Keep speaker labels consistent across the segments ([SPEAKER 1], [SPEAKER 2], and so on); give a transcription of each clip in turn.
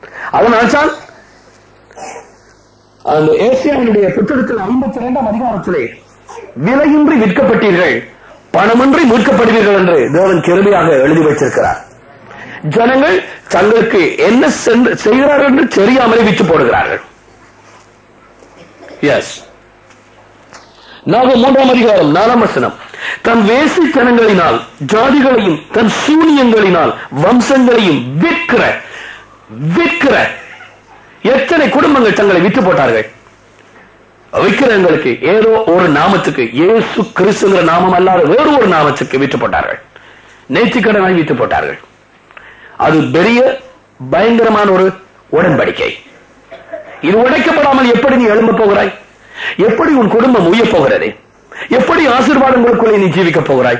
[SPEAKER 1] அதனால்தான் அந்த ஏசியாவினுடைய புத்தகத்தில் ஐம்பத்தி இரண்டாம் அதிகாரத்திலே விலையின்றி விற்கப்பட்டீர்கள் பணமின்றி மீட்கப்படுவீர்கள் என்று தேவன் கிருமையாக எழுதி வைத்திருக்கிறார் ஜனங்கள் தங்களுக்கு என்ன சென்று- செய்கிறார்கள் என்று தெரியாமலே விற்று போடுகிறார்கள் எஸ் நாகம் மூன்றாம் அதிகாரம் நாலாம் வசனம் தன் வேசி ஜனங்களினால் ஜாதிகளையும் தன் சூனியங்களினால் வம்சங்களையும் விற்கிற விற்கிற எத்தனை குடும்பங்கள் தங்களை விற்று போட்டார்கள் விற்கிறவங்களுக்கு ஏதோ ஒரு நாமத்துக்கு இயேசு கிறிஸ்துங்கிற நாமம் அல்லாத வேறு ஒரு நாமத்துக்கு விற்று போட்டார்கள் நேர்த்திக்கடனாய் விற்று போட்டார்கள் அது பெரிய பயங்கரமான ஒரு உடன்படிக்கை இது உடைக்கப்படாமல் எப்படி நீ எழும்ப போகிறாய் எப்படி உன் குடும்பம் உயப் போகிறது எப்படி ஆசீர்வாதங்களுக்குள்ளே நீ ஜீவிக்கப் போகிறாய்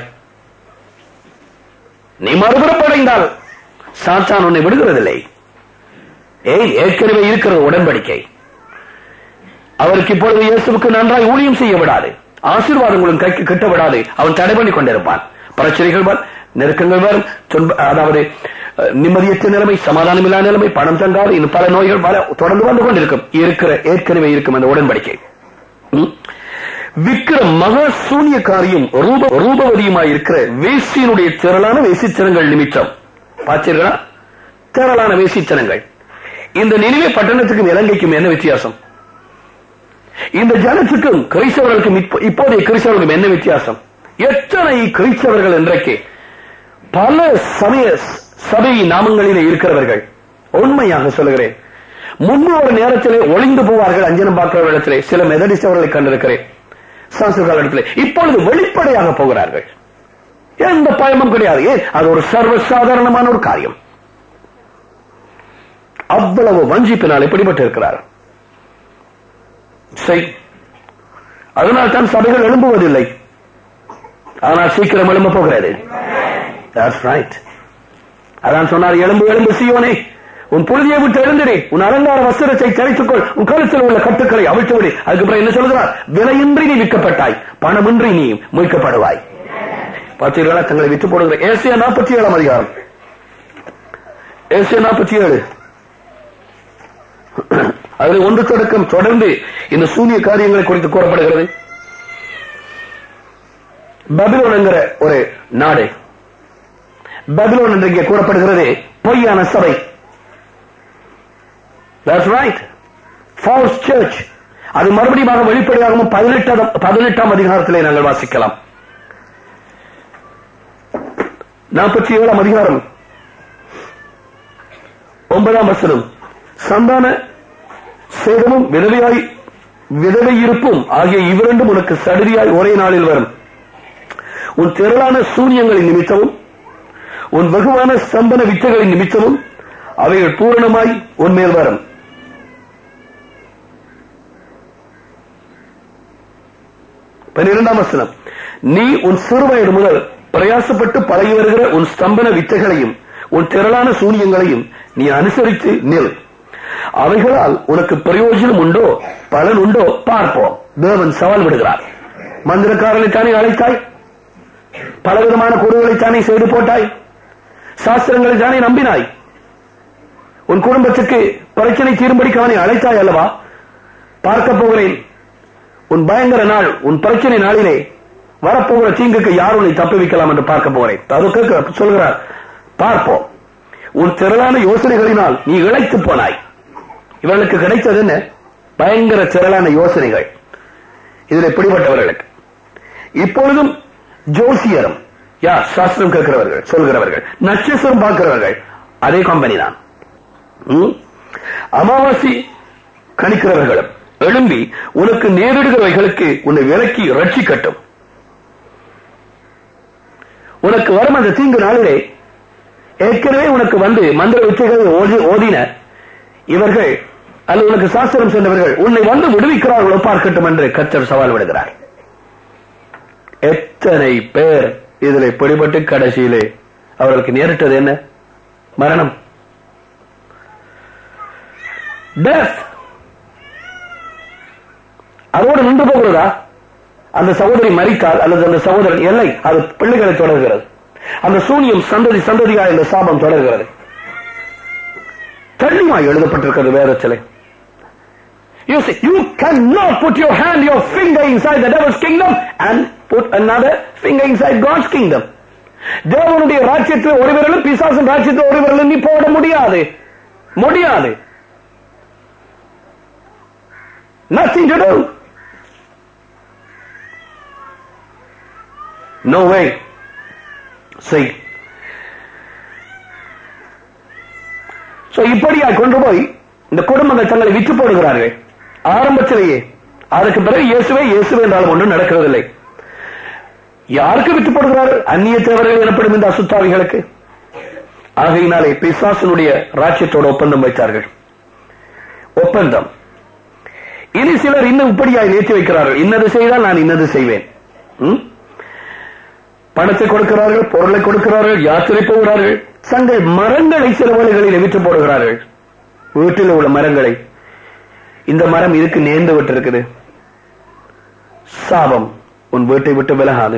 [SPEAKER 1] நீ மறுபுறப்படைந்தால் சாத்தான் உன்னை விடுகிறதில்லை ஏய் ஏற்கனவே இருக்கிற உடன்படிக்கை அவருக்கு இப்பொழுது இயேசுவுக்கு நன்றாய் ஊழியம் செய்ய விடாது ஆசீர்வாதங்களும் கைக்கு கிட்ட விடாது அவன் தடை பண்ணி கொண்டிருப்பான் பிரச்சனைகள் வரும் நெருக்கங்கள் வரும் துன்ப அதாவது அஹ், நிம்மதியற்ற நிலைமை சமாதானமில்லா நிலைமை பணம் தங்காது இன்னும் பல நோய்கள் பல தொடர்ந்து வந்து கொண்டிருக்கும் இருக்கிற ஏற்கனவே இருக்கும் அந்த உடன்படிக்கை ம்? விக்கிர மகா சூனியக்காரியும் ரூப ரூபவதியுமாய் இருக்கிற வேசியினுடைய திரளான வேசித்தனங்கள் நிமித்தம் பார்த்தீர்களா திரளான வேசித்தனங்கள் இந்த நினைவே பட்டணத்துக்கும் இலங்கைக்கும் என்ன வித்தியாசம் இந்த ஜனத்துக்கும் கிறிஸ்தவர்களுக்கும் இப்போ- இப்போதைய கிறிஸ்தவர்களுக்கும் என்ன வித்தியாசம் எத்தனை கிறிஸ்தவர்கள் இன்றைக்கு பல சமய சபை நாமங்களிலே இருக்கிறவர்கள் உண்மையாக சொல்லுகிறேன் முன்பு ஒரு நேரத்திலே ஒளிந்து போவார்கள் அஞ்சனம் பார்க்கிற இடத்திலே சில மெதடிஸ்ட் அவர்களை கண்டிருக்கிறேன் சான்ஸ்கிருத இடத்திலே இப்பொழுது வெளிப்படையாக போகிறார்கள் எந்த பயமும் கிடையாது ஏன் அது ஒரு சர்வசாதாரணமான ஒரு காரியம் அவ்வளவு வஞ்சிப்பினால் எப்படிப்பட்டு இருக்கிறார் சரி அதனால் தான் சபைகள் எழும்புவதில்லை ஆனால் சீக்கிரம் எழும்ப போகிறது That's right. அதான் சொன்னார் எலும்பு எலும்பு சியோனே உன் புழுதியை விட்டு எழுந்திரே உன் அலங்கார வஸ்திரத்தை தரித்துக்கொள் உன் கழுத்தில் உள்ள கட்டுக்களை அவிழ்த்து விடு அதுக்கப்புறம் என்ன சொல்கிறார் விலையின்றி நீ விற்கப்பட்டாய் பணமின்றி நீ மீட்கப்படுவாய் பார்த்தீர்களா தங்களை விட்டு போடுகிற ஏசியா நாற்பத்தி ஏழாம் அதிகாரம் ஏசியா நாற்பத்தி ஏழு அதில் ஒன்று தொடக்கம் தொடர்ந்து இந்த சூனிய காரியங்களை குறித்து கூறப்படுகிறது பபிலோன் என்கிற ஒரு நாடு பபிலோன் என்று இங்கே கூறப்படுகிறது பொய்யான சபை That's right. False church. அது மறுபடியும் வெளிப்படையாகவும் பதினெட்டாம் பதினெட்டாம் அதிகாரத்திலே நாங்கள் வாசிக்கலாம் நாற்பத்தி ஏழாம் அதிகாரம் ஒன்பதாம் வசனம் சந்தான சேதமும் விதவையாய் விதவை இருப்பும் ஆகிய இவ்விரண்டும் உனக்கு சடுதியாய் ஒரே நாளில் வரும் உன் திரளான சூரியங்களின் நிமித்தமும் உன் வெகுவான ஸ்தம்பன வித்தைகளின் நிமித்தமும் அவைகள் பூரணமாய் உன்மேல் வரும் பன்னிரெண்டாம் வசனம் நீ உன் சிறுவயது முதல் பிரயாசப்பட்டு பழகி வருகிற உன் ஸ்தம்பன வித்தைகளையும் உன் திரளான சூனியங்களையும் நீ அனுசரித்து நில் அவைகளால் உனக்கு பிரயோஜனம் உண்டோ பலன் உண்டோ பார்ப்போம் தேவன் சவால் விடுகிறார் மந்திரக்காரனை தானே அழைத்தாய் பலவிதமான கூறுகளை தானே செய்து போட்டாய் சாஸ்திரங்களை தானே நம்பினாய் உன் குடும்பத்துக்கு பிரச்சனை தீரும்படிக்கு அவனை அழைத்தாய் அல்லவா பார்க்க போகிறேன் உன் பயங்கர நாள் உன் பிரச்சனை நாளிலே வரப்போகிற தீங்குக்கு யார் உன்னை தப்புவிக்கலாம் என்று பார்க்க போகிறேன் அது கேட்க சொல்கிறார் பார்ப்போம் உன் திரளான யோசனைகளினால் நீ இழைத்து போனாய் இவர்களுக்கு கிடைத்தது என்ன பயங்கர திரளான யோசனைகள் இதில் எப்படிப்பட்டவர்களுக்கு இப்பொழுதும் ஜோசியரும் யார் சாஸ்திரம் கேட்கிறவர்கள் சொல்கிறவர்கள் நட்சத்திரம் பார்க்கிறவர்கள் அதே கம்பெனி தான் ம்? அமாவாசை கணிக்கிறவர்களும் எழும்பி உனக்கு நேரிடுகிறவைகளுக்கு உன்னை விலக்கி ரட்சிக்கட்டும் உனக்கு வரும் அந்த தீங்கு நாளிலே ஏற்கனவே உனக்கு வந்து மந்திர வித்தைகளை ஓதி ஓதின இவர்கள் அல்லது உனக்கு சாஸ்திரம் சொன்னவர்கள் உன்னை வந்து விடுவிக்கிறார்களோ பார்க்கட்டும் என்று கத்தர் சவால் விடுகிறார் எத்தனை பேர் இதில் பிடிபட்டு கடைசியிலே அவர்களுக்கு நேரிட்டது என்ன மரணம் டெத் அதோடு நின்று போகிறதா அந்த சகோதரி மறித்தால் அல்லது அந்த சகோதரன் இல்லை அது பிள்ளைகளை தொடர்கிறது அந்த சூனியம் சந்ததி சந்ததியா இந்த சாபம் தொடர்கிறது கண்ணியமாய் எழுதப்பட்டிருக்கிறது வேதத்திலே You see, you cannot put your hand, your finger inside the devil's kingdom and put another finger inside God's kingdom. தேவனுடைய ராஜ்யத்தில் ஒரு விரலும் பிசாசன் ராஜ்யத்தில் ஒரு விரலும் நீ போட முடியாது முடியாது Nothing to do. No way. See. So இப்படியா கொண்டு போய் இந்த குடும்பங்கள் தங்களை விற்று போடுகிறார்கள் ஆரம்பத்திலேயே அதுக்கு பிறகு இயேசுவே இயேசுவே என்றாலும் ஒன்றும் நடக்கிறதில்லை யாருக்கு விட்டு போடுகிறார்கள் அந்நிய தேவர்கள் எனப்படும் இந்த அசுத்தாவிகளுக்கு ஆகையினாலே பிசாசனுடைய ராஜ்யத்தோட ஒப்பந்தம் வைத்தார்கள் ஒப்பந்தம் இனி சிலர் இன்னும் இப்படியாய் நேர்த்தி வைக்கிறார்கள் இன்னது செய்தால் நான் இன்னது செய்வேன் ம்? பணத்தை கொடுக்கிறார்கள் பொருளை கொடுக்கிறார்கள் யாத்திரை போகிறார்கள் தங்கள் மரங்களை சில வேளைகளில் விற்று போடுகிறார்கள் வீட்டில் உள்ள மரங்களை இந்த மரம் இதுக்கு நேர்ந்து விட்டிருக்குது சாபம் உன் வீட்டை விட்டு விலகாது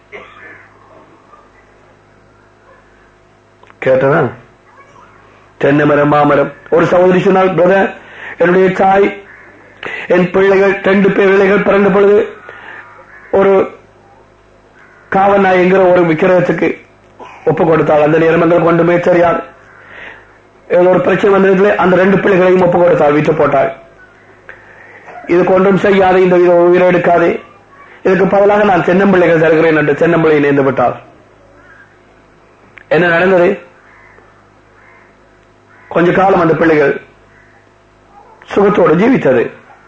[SPEAKER 1] கேட்டதா தென்னை மரம் மாமரம் ஒரு சகோதரி சொன்னால் பிரதர் என்னுடைய தாய் என் பிள்ளைகள் ரெண்டு பேர் பிள்ளைகள் பிறந்த பொழுது ஒரு காவல் என்கிற ஒரு விக்கிரகத்துக்கு ஒப்பு கொடுத்தாள் அந்த நேரமங்கள் கொண்டுமே தெரியாது ஏதோ ஒரு பிரச்சனை வந்ததுல அந்த ரெண்டு பிள்ளைகளையும் ஒப்பு கொடுத்தாள் விட்டு போட்டாள் இது கொண்டும் செய்யாதே இந்த இதை உயிரை எடுக்காதே இதுக்கு பதிலாக நான் தென்னம்பிள்ளைகள் தருகிறேன் என்று தென்னம்பிள்ளை நேர்ந்து விட்டாள் என்ன நடந்தது கொஞ்ச காலம் அந்த பிள்ளைகள் சுகத்தோடு ஜீவித்தது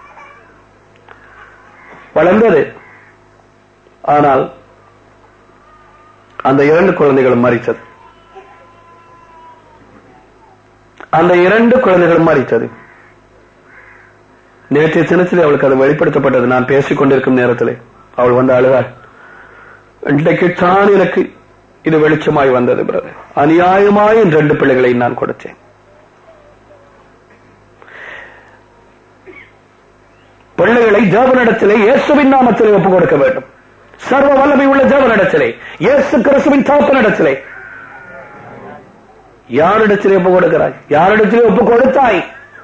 [SPEAKER 1] வளர்ந்தது ஆனால் அந்த இரண்டு குழந்தைகளும் மறித்தது அந்த இரண்டு குழந்தைகளும் மறித்தது நேற்றைய தினத்திலே அவளுக்கு அது வெளிப்படுத்தப்பட்டது நான் பேசிக் கொண்டிருக்கும் நேரத்திலே அவள் வந்து அழுதாள் இன்றைக்கு தான் எனக்கு இது வெளிச்சமாய் வந்தது பிரதர் அநியாயமாய் என் ரெண்டு பிள்ளைகளை நான் கொடுத்தேன் பிள்ளைகளை தேவனிடத்திலே இயேசுவின் நாமத்திலே ஒப்புக் கொடுக்க வேண்டும் சர்வ வல்லமை உள்ள தேவனிடத்திலே இயேசு கிறிஸ்துவின் தகப்பனிடத்திலே யாரிடத்திலே ஒப்புக் கொடுக்கிறாய் யாரிடத்திலே ஒப்புக் கொடுத்தாய்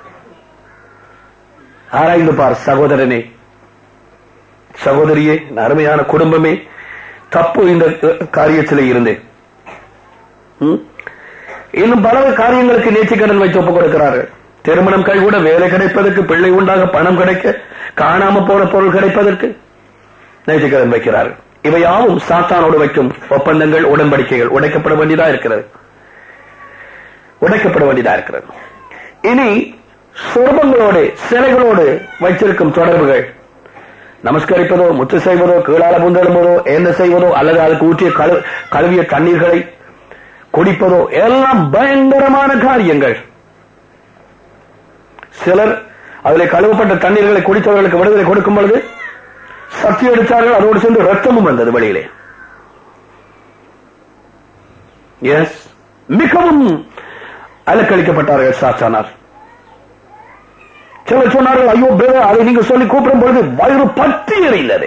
[SPEAKER 1] ஆராய்ந்து பார் சகோதரனே சகோதரியே அருமையான குடும்பமே தப்பு இந்த காரியத்திலே இருந்தேன் ம்? இன்னும் பல காரியங்களுக்கு நேர்ச்சி கடன் வைத்து ஒப்புக் கொடுக்கிறார்கள் திருமணம் கைகூட வேலை கிடைப்பதற்கு பிள்ளை உண்டாக பணம் கிடைக்க காணாம போன பொருள் கிடைப்பதற்கு நேர்ச்சி கடன் வைக்கிறார்கள் இவை யாவும் சாத்தானோடு வைக்கும் ஒப்பந்தங்கள் உடன்படிக்கைகள் உடைக்கப்பட வேண்டியதா இருக்கிறது உடைக்கப்பட வேண்டியதா இருக்கிறது இனி சொர்பங்களோடு சிலைகளோடு வைத்திருக்கும் தொடர்புகள் நமஸ்கரிப்பதோ முத்து செய்வதோ கீழால புந்தெழும்பதோ என்ன செய்வதோ அல்லது அதுக்கு ஊற்றிய கழு கழுவிய தண்ணீர்களை குடிப்பதோ எல்லாம் பயங்கரமான காரியங்கள் சிலர் அதில் கழுவப்பட்ட தண்ணீர்களை குடித்தவர்களுக்கு விடுதலை கொடுக்கும் பொழுது சக்தி எடுத்தார்கள் அதோடு சேர்ந்து ரத்தமும் வந்தது வெளியிலே எஸ் மிகவும் அலக்களிக்கப்பட்டார்கள் சாத்தானார் சிலர் சொன்னார்கள் ஐயோ பிரதர் அதை நீங்க சொல்லி கூப்பிடும் பொழுது வயிறு பற்றி எறிந்தது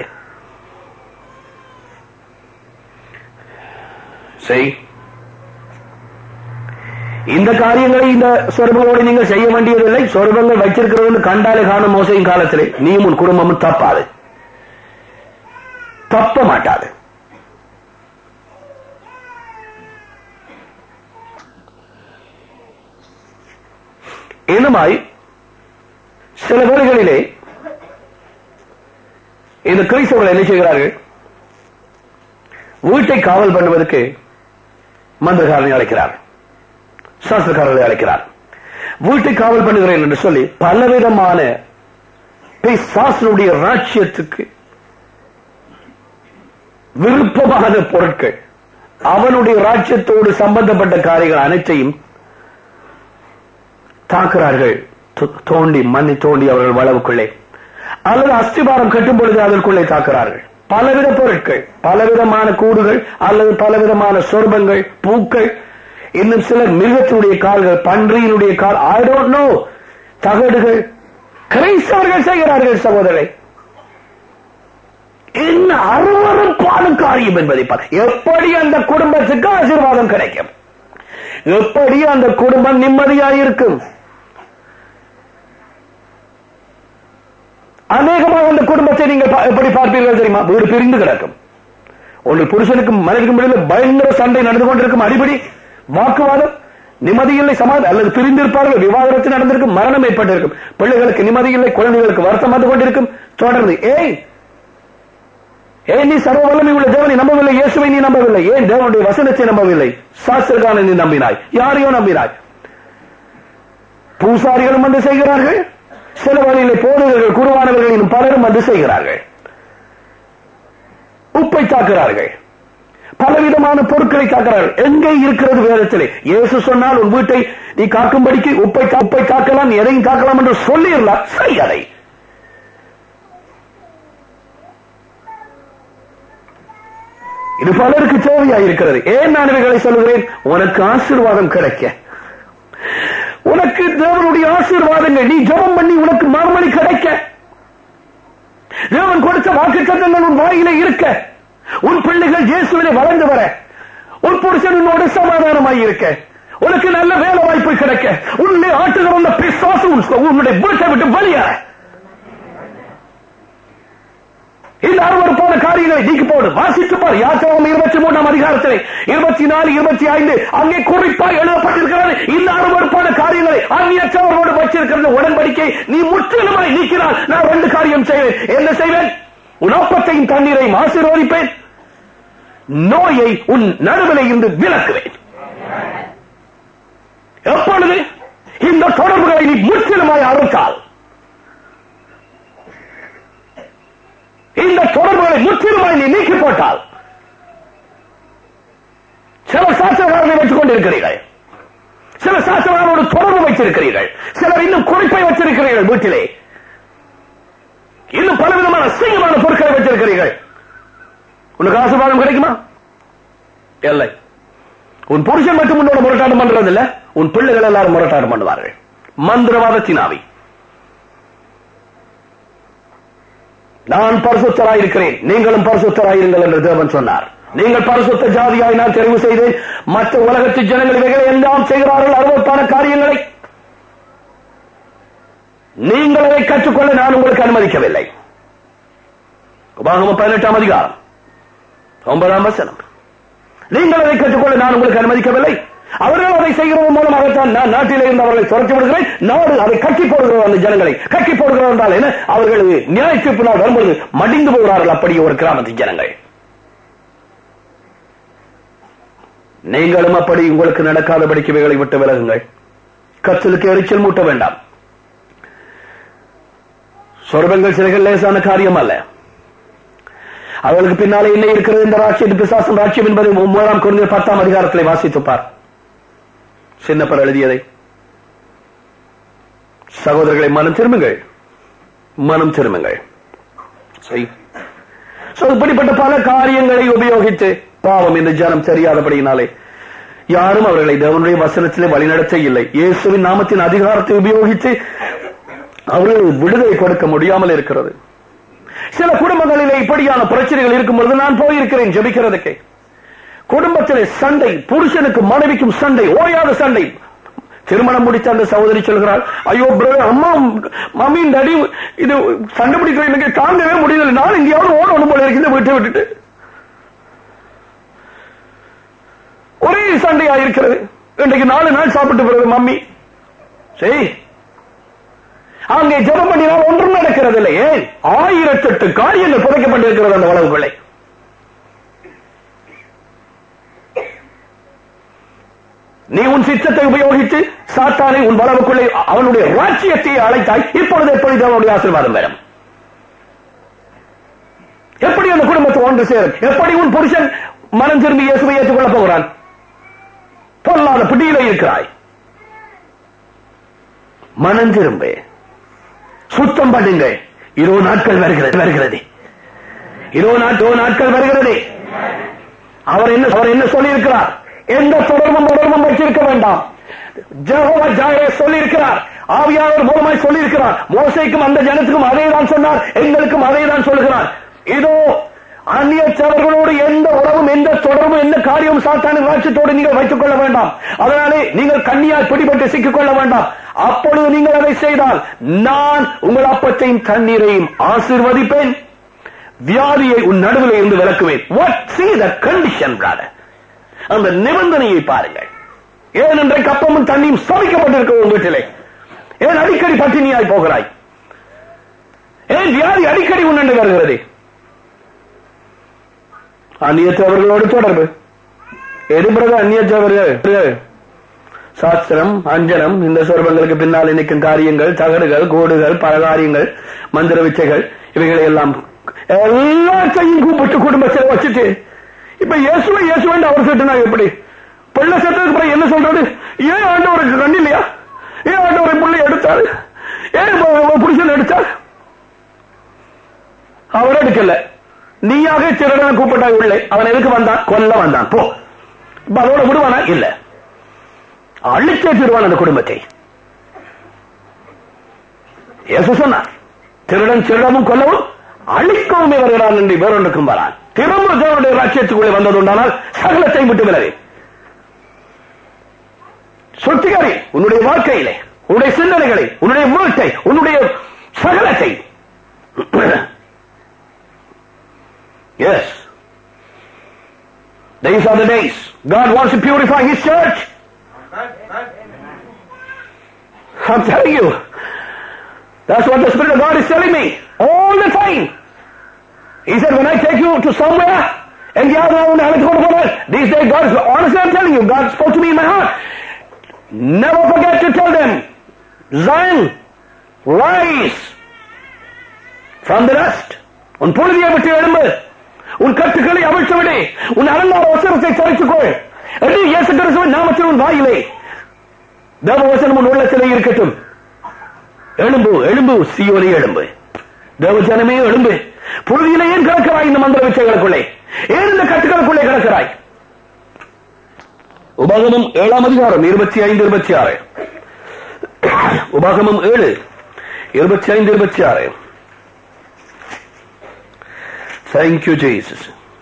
[SPEAKER 1] செய் இந்த காரியங்களை இந்த சொர்பங்களோடு நீங்கள் செய்ய வேண்டியதில்லை சொர்பங்கள் வச்சிருக்கிறது கண்டாலே காணும் மோசையும் காலத்திலே நீயும் உன் குடும்பமும் தப்பாது தப்ப மாட்டாது இன்னுமாய் சில வேளைகளிலே இந்த கிறிஸ்தவர்கள் என்ன செய்கிறார்கள் வீட்டை காவல் பண்ணுவதற்கு மந்திரகாரனை அழைக்கிறார் சாஸ்திரக்காரர்களை அழைக்கிறார் வீட்டை காவல் பண்ணுகிறேன் என்று சொல்லி பலவிதமான சாஸ்திரனுடைய ராட்சியத்துக்கு விருப்பமான பொருட்கள் அவனுடைய ராஜ்யத்தோடு சம்பந்தப்பட்ட காரியங்கள் அனைத்தையும் தாக்குறார்கள் தோ- தோண்டி மண்ணை தோண்டி அவர்கள் வளவுக்குள்ளே அல்லது அஸ்திபாரம் கட்டும் பொழுது அதற்குள்ளே தாக்குறார்கள் பலவித பொருட்கள் பலவிதமான கூடுகள் அல்லது பலவிதமான சொர்பங்கள் பூக்கள் இன்னும் சிலர் மிருகத்தினுடைய கால்கள் பன்றியினுடைய கால் ஐ டோன்ட் நோ தகடுகள் கிரைஸ்தவர்கள் செய்கிறார்கள் சகோதரரை என்ன அருவறுப்பான காரியம் என்பதை பார் எப்படி அந்த குடும்பத்துக்கு ஆசீர்வாதம் கிடைக்கும் எப்படி அந்த குடும்பம் நிம்மதியாக இருக்கும் அநேகமாக அந்த குடும்பத்தை நீங்கள் பா- எப்படி பார்ப்பீர்கள் தெரியுமா வீடு பிரிந்து கிடக்கும் ஒரு புருஷனுக்கும் மனைவிக்கும் இடையில பயங்கர சண்டை நடந்து கொண்டிருக்கும் அடிப்படி வாக்குவாதம் நிம்மதி இல்லை சமாதானம் அல்லது பிரிந்திருப்பார்கள் விவாகரத்து நடந்திருக்கும் மரணம் ஏற்பட்டிருக்கும் பிள்ளைகளுக்கு நிம்மதி இல்லை குழந்தைகளுக்கு வருத்தம் வந்து கொண்டிருக்கும் தொடர்ந்து ஏய் ஏன் நீ சர்வ வல்லமை உள்ள தேவனை நம்பவில்லை இயேசுவை நீ நம்பவில்லை ஏன் தேவனுடைய வசனத்தை நம்பவில்லை சாஸ்திரகான நீ நம்பினாய் யாரையோ நம்பினாய் பூசாரிகளும் வந்து செய்கிறார்கள் சில வழியிலே போதகர்கள் குருவானவர்கள் இன்னும் பலரும் வந்து செய்கிறார்கள் உப்பை தாக்குறார்கள் பலவிதமான பொருட்களை தாக்குறார்கள் எங்கே இருக்கிறது வேதத்திலே இயேசு சொன்னால் உன் வீட்டை நீ காக்கும்படிக்கு உப்பை கா- உப்பை காக்கலாம் நீ எதையும் காக்கலாம் என்று சொல்லிடலாம் செய் அதை இது பலருக்கு தேவையா இருக்கிறது ஏன் நான் இவைகளை சொல்லுகிறேன் உனக்கு ஆசீர்வாதம் கிடைக்க உனக்கு தேவனுடைய ஆசீர்வாதங்கள் நீ ஜெபம் பண்ணி உனக்கு மறுமொழி கிடைக்க தேவன் கொடுத்த வாக்கு உன் வாயிலே இருக்க உன் பிள்ளைகள் இயேசுவிலே வளர்ந்து வர உன் புருஷன் உன்னோடு சமாதானமாய் இருக்க உனக்கு நல்ல வேலை வாய்ப்பு கிடைக்க உன்னை ஆட்டுகிற அந்த பிசாசு உன் உன்னுடைய வீட்டை விட்டு வெளியேற இந்த அருவருப்பான காரியங்களை நீக்கி போடு வாசித்து பார் யாத்திரம் இருபத்தி மூணாம் அதிகாரத்திலே இருபத்தி நாலு இருபத்தி ஐந்து அங்கே குறிப்பாக எழுதப்பட்டிருக்கிறது இந்த அருவருப்பான காரியங்களை அந்நியற்றவர்களோடு வச்சிருக்கிறது உடன்படிக்கை நீ முற்றிலுமாய் நீக்கினால் நான் ரெண்டு காரியம் செய்வேன் என்ன செய்வேன் உன் அப்பத்தையும் தண்ணீரையும் ஆசீர்வதிப்பேன் நோயை உன் நடுவிலே இருந்து விலக்குவேன் எப்பொழுது இந்த தொடர்புகளை நீ முற்றிலுமாய் அறுத்தால் இந்த தொடர்புகளை முற்றிலுமாய் நீ நீக்கி போட்டால் சில சாஸ்திரகாரனை வைத்துக் கொண்டிருக்கிறீர்கள் சில சாஸ்திரகாரோடு தொடர்பு வைத்திருக்கிறீர்கள் சிலர் இன்னும் குறிப்பை வச்சிருக்கிறீர்கள் வீட்டிலே இன்னும் பலவிதமான அசிங்கமான பொருட்களை வச்சிருக்கிறீர்கள் உனக்கு ஆசீர்வாதம் கிடைக்குமா இல்லை உன் புருஷன் மட்டும் உன்னோட முரட்டாட்டம் பண்றது இல்ல உன் பிள்ளைகள் எல்லாரும் முரட்டாட்டம் பண்ணுவார்கள் மந்திரவாதத்தினாவி நான் பரிசுத்தராயிருக்கிறேன் நீங்களும் பரிசுத்தராயிருங்கள் என்று தேவன் சொன்னார் நீங்கள் பரிசுத்த ஜாதியாய் நான் தெரிவு செய்தேன் மற்ற உலகத்து ஜனங்கள் இவைகளை எல்லாம் செய்கிறார்கள் அறுபத்தான காரியங்களை நீங்கள் அதை கற்றுக்கொள்ள நான் உங்களுக்கு அனுமதிக்கவில்லை உபாகமம் பதினெட்டாம் அதிகாரம் ஒன்பதாம் வசனம் நீங்கள் அதை கற்றுக்கொள்ள நான் உங்களுக்கு அனுமதிக்கவில்லை அவர்கள் அதை செய்கிறது மூலமாகத்தான் நான் நாட்டிலே இருந்து அவர்களை துரத்தி விடுகிறேன் நாடு அதை கட்டி போடுகிறோம் அந்த ஜனங்களை கட்டி போடுகிறோம் என்றால் என்ன அவர்கள் நியாய தீர்ப்பு நாள் வரும்பொழுது மடிந்து போகிறார்கள் அப்படி ஒரு கிராமத்து ஜனங்கள் நீங்களும் அப்படி உங்களுக்கு நடக்காதபடிக்கு இவைகளை விட்டு விலகுங்கள் கச்சலுக்கு எரிச்சல் மூட்ட வேண்டாம் சொர்பங்கள் சிலைகள் லேசான காரியம் அல்ல அவர்களுக்கு பின்னாலே என்ன இருக்கிறது இந்த ராட்சியம் பிசாசம் ராட்சியம் என்பதை மூன்றாம் குறைந்த பத்தாம் அதிகாரத்திலே வாசித்துப்பார் சின்னப்பர் எழுதியதை சகோதரர்களை மனம் திரும்புங்கள் மனம் திரும்புங்கள் சரி. So, இப்படிப்பட்ட பல காரியங்களை உபயோகித்து பாவம் இந்த ஜனம் தெரியாதபடியினாலே யாரும் அவர்களை தேவனுடைய வசனத்திலே வழிநடத்த இல்லை இயேசுவின் நாமத்தின் அதிகாரத்தை உபயோகித்து அவர்கள் விடுதலை கொடுக்க முடியாமல் இருக்கிறது சில குடும்பங்களிலே இப்படியான பிரச்சனைகள் இருக்கும் பொழுது நான் போயிருக்கிறேன் ஜெபிக்கிறதுக்கு குடும்பத்திலே சண்டை புருஷனுக்கு மனைவிக்கும் சண்டை ஓயாத சண்டை திருமணம் முடித்த அந்த சகோதரி சொல்கிறாள் ஐயோ பிரதர் அம்மா மம்மியின் டடி இது சண்டை பிடிக்கிற எனக்கு தாங்கவே முடியல நான் எங்கேயாவது ஓடணும் போல இருக்கு இந்த வீட்டை விட்டுட்டு ஒரே சண்டையா இருக்கிறது இன்றைக்கு நாலு நாள் சாப்பிட்டு பிறகு மம்மி சரி அங்கே ஜெபம் பண்ணினால் ஒன்றும் நடக்கிறது இல்லை ஏன் ஆயிரத்தெட்டு காரியங்கள் புதைக்கப்பட்டிருக்கிறது அந்த வளவுகளை நீ உன் சித்தத்தை உபயோகித்து சாத்தானை உன் வளவுக்குள்ளே அவனுடைய ராஜ்யத்தை அழைத்தாய் இப்பொழுது எப்படி அவனுடைய ஆசீர்வாதம் வரும் எப்படி அந்த குடும்பத்தை ஒன்று சேரும் எப்படி உன் புருஷன் மனம் திரும்பி இயேசுவை ஏற்றுக்கொள்ள போகிறான் பொல்லாத பிடியில இருக்கிறாய் மனம் திரும்ப சுத்தம் பண்ணுங்கள் இருபது நாட்கள் வருகிறது வருகிறது இருபது நாட்கள் நாட்கள் வருகிறது அவர் என்ன அவர் என்ன சொல்லியிருக்கிறார் எந்த தொடர்பும் தொடர்பும் வச்சிருக்க வேண்டாம் ஜெகோவா ஜாயே சொல்லியிருக்கிறார் ஆவியானவர் மூலமாய் சொல்லியிருக்கிறார் மோசைக்கும் அந்த ஜனத்துக்கும் அதே தான் சொன்னார் எங்களுக்கும் அதே தான் சொல்லுகிறார் இதோ அந்நியற்றவர்களோடு எந்த உறவும் எந்த தொடர்பும் எந்த காரியமும் சாத்தானின் ராட்சத்தோடு நீங்கள் வைத்துக் கொள்ள வேண்டாம் அதனாலே நீங்கள் கண்ணியால் பிடிபட்டு சிக்கிக் கொள்ள வேண்டாம் அப்பொழுது நீங்கள் அதை செய்தால் நான் உங்கள் அப்பத்தையும் தண்ணீரையும் ஆசீர்வதிப்பேன் வியாதியை உன் நடுவில் இருந்து விளக்குவேன் what see the condition brother அந்த நிபந்தனையை பாருங்கள் ஏன் இன்றைக்கு அப்பமும் தண்ணியும் சமைக்கப்பட்டிருக்க உன் வீட்டிலே ஏன் அடிக்கடி பட்டினியாய் போகிறாய் ஏன் வியாதி அடிக்கடி உன்னண்டு வருகிறது அந்நியற்றவர்களோடு தொடர்பு எதுபுறது அந்நியற்றவர்கள் சாஸ்திரம் அஞ்சனம் இந்த சொர்பங்களுக்கு பின்னால் நிற்கும் காரியங்கள் தகடுகள் கோடுகள் பல காரியங்கள் மந்திர விச்சைகள் இவைகளை எல்லாம் எல்லாத்தையும் கூப்பிட்டு குடும்பத்தில் வச்சுட்டு இப்ப இயேசுவை இயேசுவேன் அவர் செட்டுனா எப்படி பிள்ளை செத்ததுக்கு அப்புறம் என்ன சொல்றது ஏன் ஆண்டவருக்கு கண்ணு இல்லையா ஏன் ஆண்டவரை பிள்ளை எடுத்தாரு ஏன் புருஷன் எடுத்தார் அவர் எடுக்கல நீயாக திருடனை கூப்பிட்டாய் உள்ளே அவன் எதுக்கு வந்தான் கொல்ல வந்தான் போ இப்ப அதோட விடுவானா இல்ல அழிச்சே திருவான் அந்த குடும்பத்தை இயேசு சொன்னார் திருடன் திருடமும் கொல்லவும் அழிக்கவும் வருகிறான் என்று வேறொன்றுக்கும் வரான் திரும்ப தேவனுடைய ராட்சியத்துக்குள்ளே வந்தது உண்டானால் சகலத்தை விட்டு விலகி சொத்திகாரி உன்னுடைய வாழ்க்கையிலே உன்னுடைய சிந்தனைகளை உன்னுடைய வீட்டை உன்னுடைய சகலத்தை Yes. These are the days. God wants to purify His church. I'm telling you. That's what the Spirit of God is telling me all the time. He said, when I take you to somewhere, and these days, God, is- honestly, I'm telling you, God spoke to me in my heart. Never forget to tell them, Zion, rise from the dust. உன் புழுதியை விட்டு எழும்பு உன் கட்டுக்களை அவிழ்த்து விடு உன் அலங்கார வசனத்தை தரித்துக்கொள் என்று இயேசு கிறிஸ்துவின் நாமத்தில் உன் வாயிலே தேவ வசனம் உன் உள்ளத்திலே இருக்கட்டும் எழும்பு எழும்பு சியோனி எழும்பு தேவ ஜனமே எழும்பு புழுதியிலே ஏன் கிடக்கிறாய் இந்த மந்திர விச்சைகளுக்குள்ளே ஏன் இந்த கட்டுகளுக்குள்ளே கிடக்கிறாய் உபாகமம் ஏழாம் அதிகாரம் இருபத்தி ஐந்து இருபத்தி ஆறு உபாகமம் ஏழு இருபத்தி ஐந்து இருபத்தி ஆறு தேங்க்யூ ஜெய்சஸ்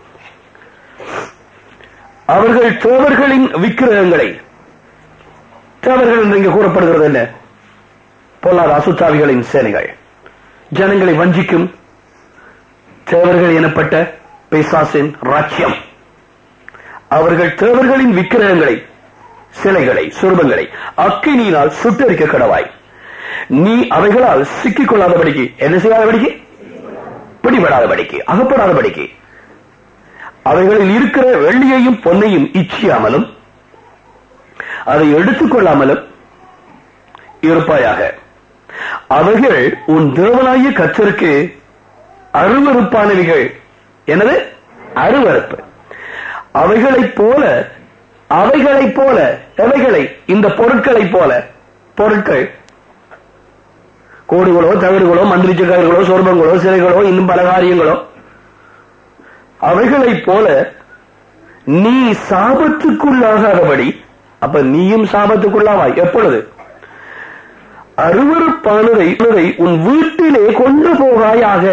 [SPEAKER 1] அவர்கள் தேவர்களின் விக்கிரகங்களை தேவர்கள் என்று இங்கே கூறப்படுகிறது என்ன பொல்லாத அசுத்தாவிகளின் சேனைகள் ஜனங்களை வஞ்சிக்கும் தேவர்கள் எனப்பட்ட பிசாசின் ராஜ்யம் அவர்கள் தேவர்களின் விக்கிரகங்களை சிலைகளை சுரூபங்களை அக்கினியினால் சுட்டரிக்க கடவாய் நீ அவைகளால் சிக்கிக் கொள்ளாதபடிக்கு என்ன செய்யாதபடிக்கு பிடிபடாதபடிக்கு அகப்படாதபடிக்கு அவைகளில் இருக்கிற வெள்ளியையும் பொன்னையும் இச்சியாமலும் அதை எடுத்துக் கொள்ளாமலும் இருப்பாயாக அவைகள் உன் தேவனாகிய கத்தருக்கு அருவருப்பானவைகள் எனது அருவருப்பு அவைகளைப் போல அவைகளைப் போல எவைகளை இந்த பொருட்களைப் போல பொருட்கள் கோடுகளோ தகடுகளோ மந்திரிச்ச கயிறுகளோ சொர்பங்களோ சிலைகளோ இன்னும் பல காரியங்களோ அவைகளைப் போல நீ சாபத்துக்குள்ளாகாதபடி அப்ப நீயும் சாபத்துக்குள்ளாவாய் எப்பொழுது அருவருப்பானதை இதை உன் வீட்டிலே கொண்டு போகாயாக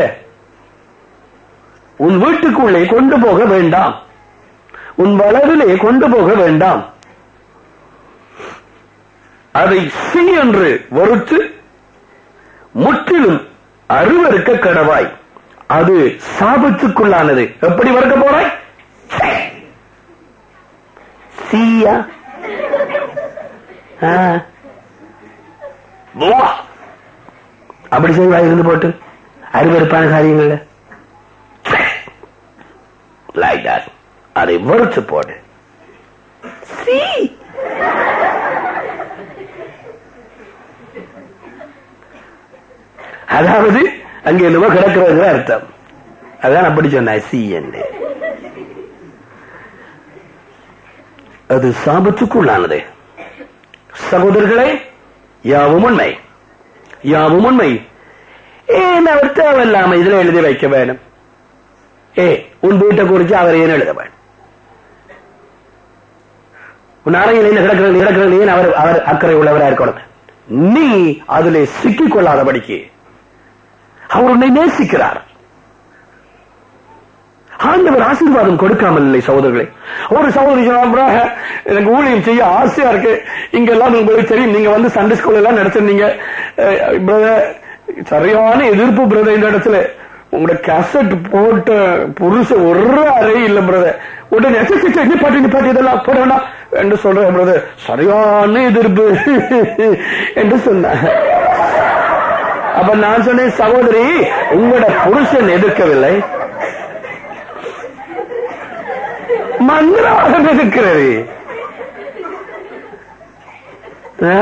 [SPEAKER 1] உன் வீட்டுக்குள்ளே கொண்டு போக வேண்டாம் உன் வளவிலே கொண்டு போக வேண்டாம் அதை சி என்று வறுத்து முற்றிலும் அருவருக்க கடவாய் அது சாபத்துக்குள்ளானது எப்படி வறுக்க போறாய் ச்சே. சீயா ஆ. வா. அப்படி செய்வாய் இருந்து போட்டு அருவருப்பான காரியங்கள்ல லைக் that அதை வறுத்து போடு சீ அதாவது அங்கே என்னவோ கிடக்கிறது அர்த்தம் அதான் அப்படி சொன்ன சி என்று அது சாபத்துக்குள்ளானது சகோதரர்களே யாவும் உண்மை யாவும் உண்மை ஏன் அவர் தேவையில்லாம இதுல எழுதி வைக்க வேணும் ஏ உன் வீட்டை குறிச்சு அவர் ஏன் எழுத வேணும் உன் அறையில் என்ன கிடக்கிறது கிடக்கிறது ஏன் அவர் அவர் அக்கறை உள்ளவரா இருக்கணும் நீ அதிலே சிக்கிக் கொள்ளாதபடிக்கு அவர் உன்னை நேசிக்கிறார் ஆண்டவர் ஆசீர்வாதம் கொடுக்காமல் இல்லை சகோதரர்களே ஒரு சகோதரி சொன்னாங்க எனக்கு ஊழியம் செய்ய ஆசையா இருக்கு இங்க எல்லாம் உங்களுக்கு தெரியும் நீங்க வந்து சண்டே ஸ்கூல் எல்லாம் நடத்திருந்தீங்க பிரதர் சரியான எதிர்ப்பு பிரதர் இந்த இடத்துல உங்களோட கேசட் போட்ட புருஷ ஒரு அறை இல்ல பிரதர் உடனே "சே, சே, சே, நிப்பாட்டி நிப்பாட்டி இதெல்லாம் போட வேண்டாம் என்று சொல்றேன் பிரதர் சரியான எதிர்ப்பு என்று சொன்னாங்க அப்ப நான் சொன்னேன் சகோதரி உங்களோட புருஷன் எதிர்க்கவில்லை மந்திரவாதம் எதிர்க்கிறது ஆ?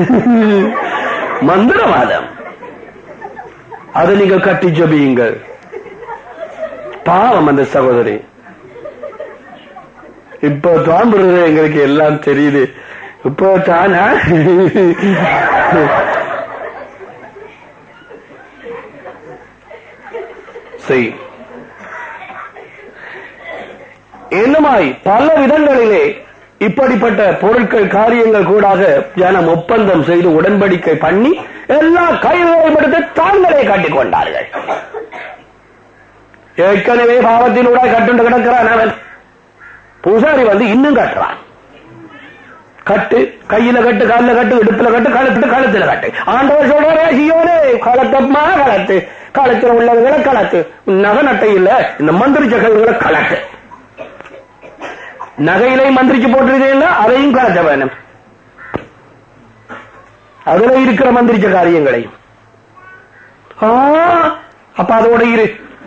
[SPEAKER 1] மந்திரவாதம் அதை நீங்க கட்டி ஜபியுங்கள் பாவம் அந்த சகோதரி இப்போ தான் பிரதர் எங்களுக்கு எல்லாம் தெரியுது இப்போ தானா செய் என்னமாய் பல விதங்களிலே இப்படிப்பட்ட பொருட்கள் காரியங்கள் கூடாக ஜனம் ஒப்பந்தம் செய்து உடன்படிக்கை பண்ணி எல்லா கைதுகளைப்படுத்தி தாங்களே காட்டிக் கொண்டார்கள் ஏற்கனவே பாவத்தினூட கட்டுண்டு கிடக்கிறான் அவன் பூசாரி வந்து இன்னும் கட்டுறான் கட்டு கையில கட்டு காலில் கட்டு இடுப்புல கட்டு கழுத்து கழுத்துல கட்டு ஆண்டவர் சொல்றாரே சியோனே கலத்தம்மா கலத்து கழுத்துல உள்ளவங்களை கலத்து நகை நட்டை இல்ல இந்த மந்திரிச்ச கைகளை கலட்டு நகையிலே மந்திரிச்சு போட்டிருக்கீங்கன்னா அதையும் கலத்த வேணும் அதுல இருக்கிற மந்திரிச்ச காரியங்களை ஆ, அப்ப அதோட இரு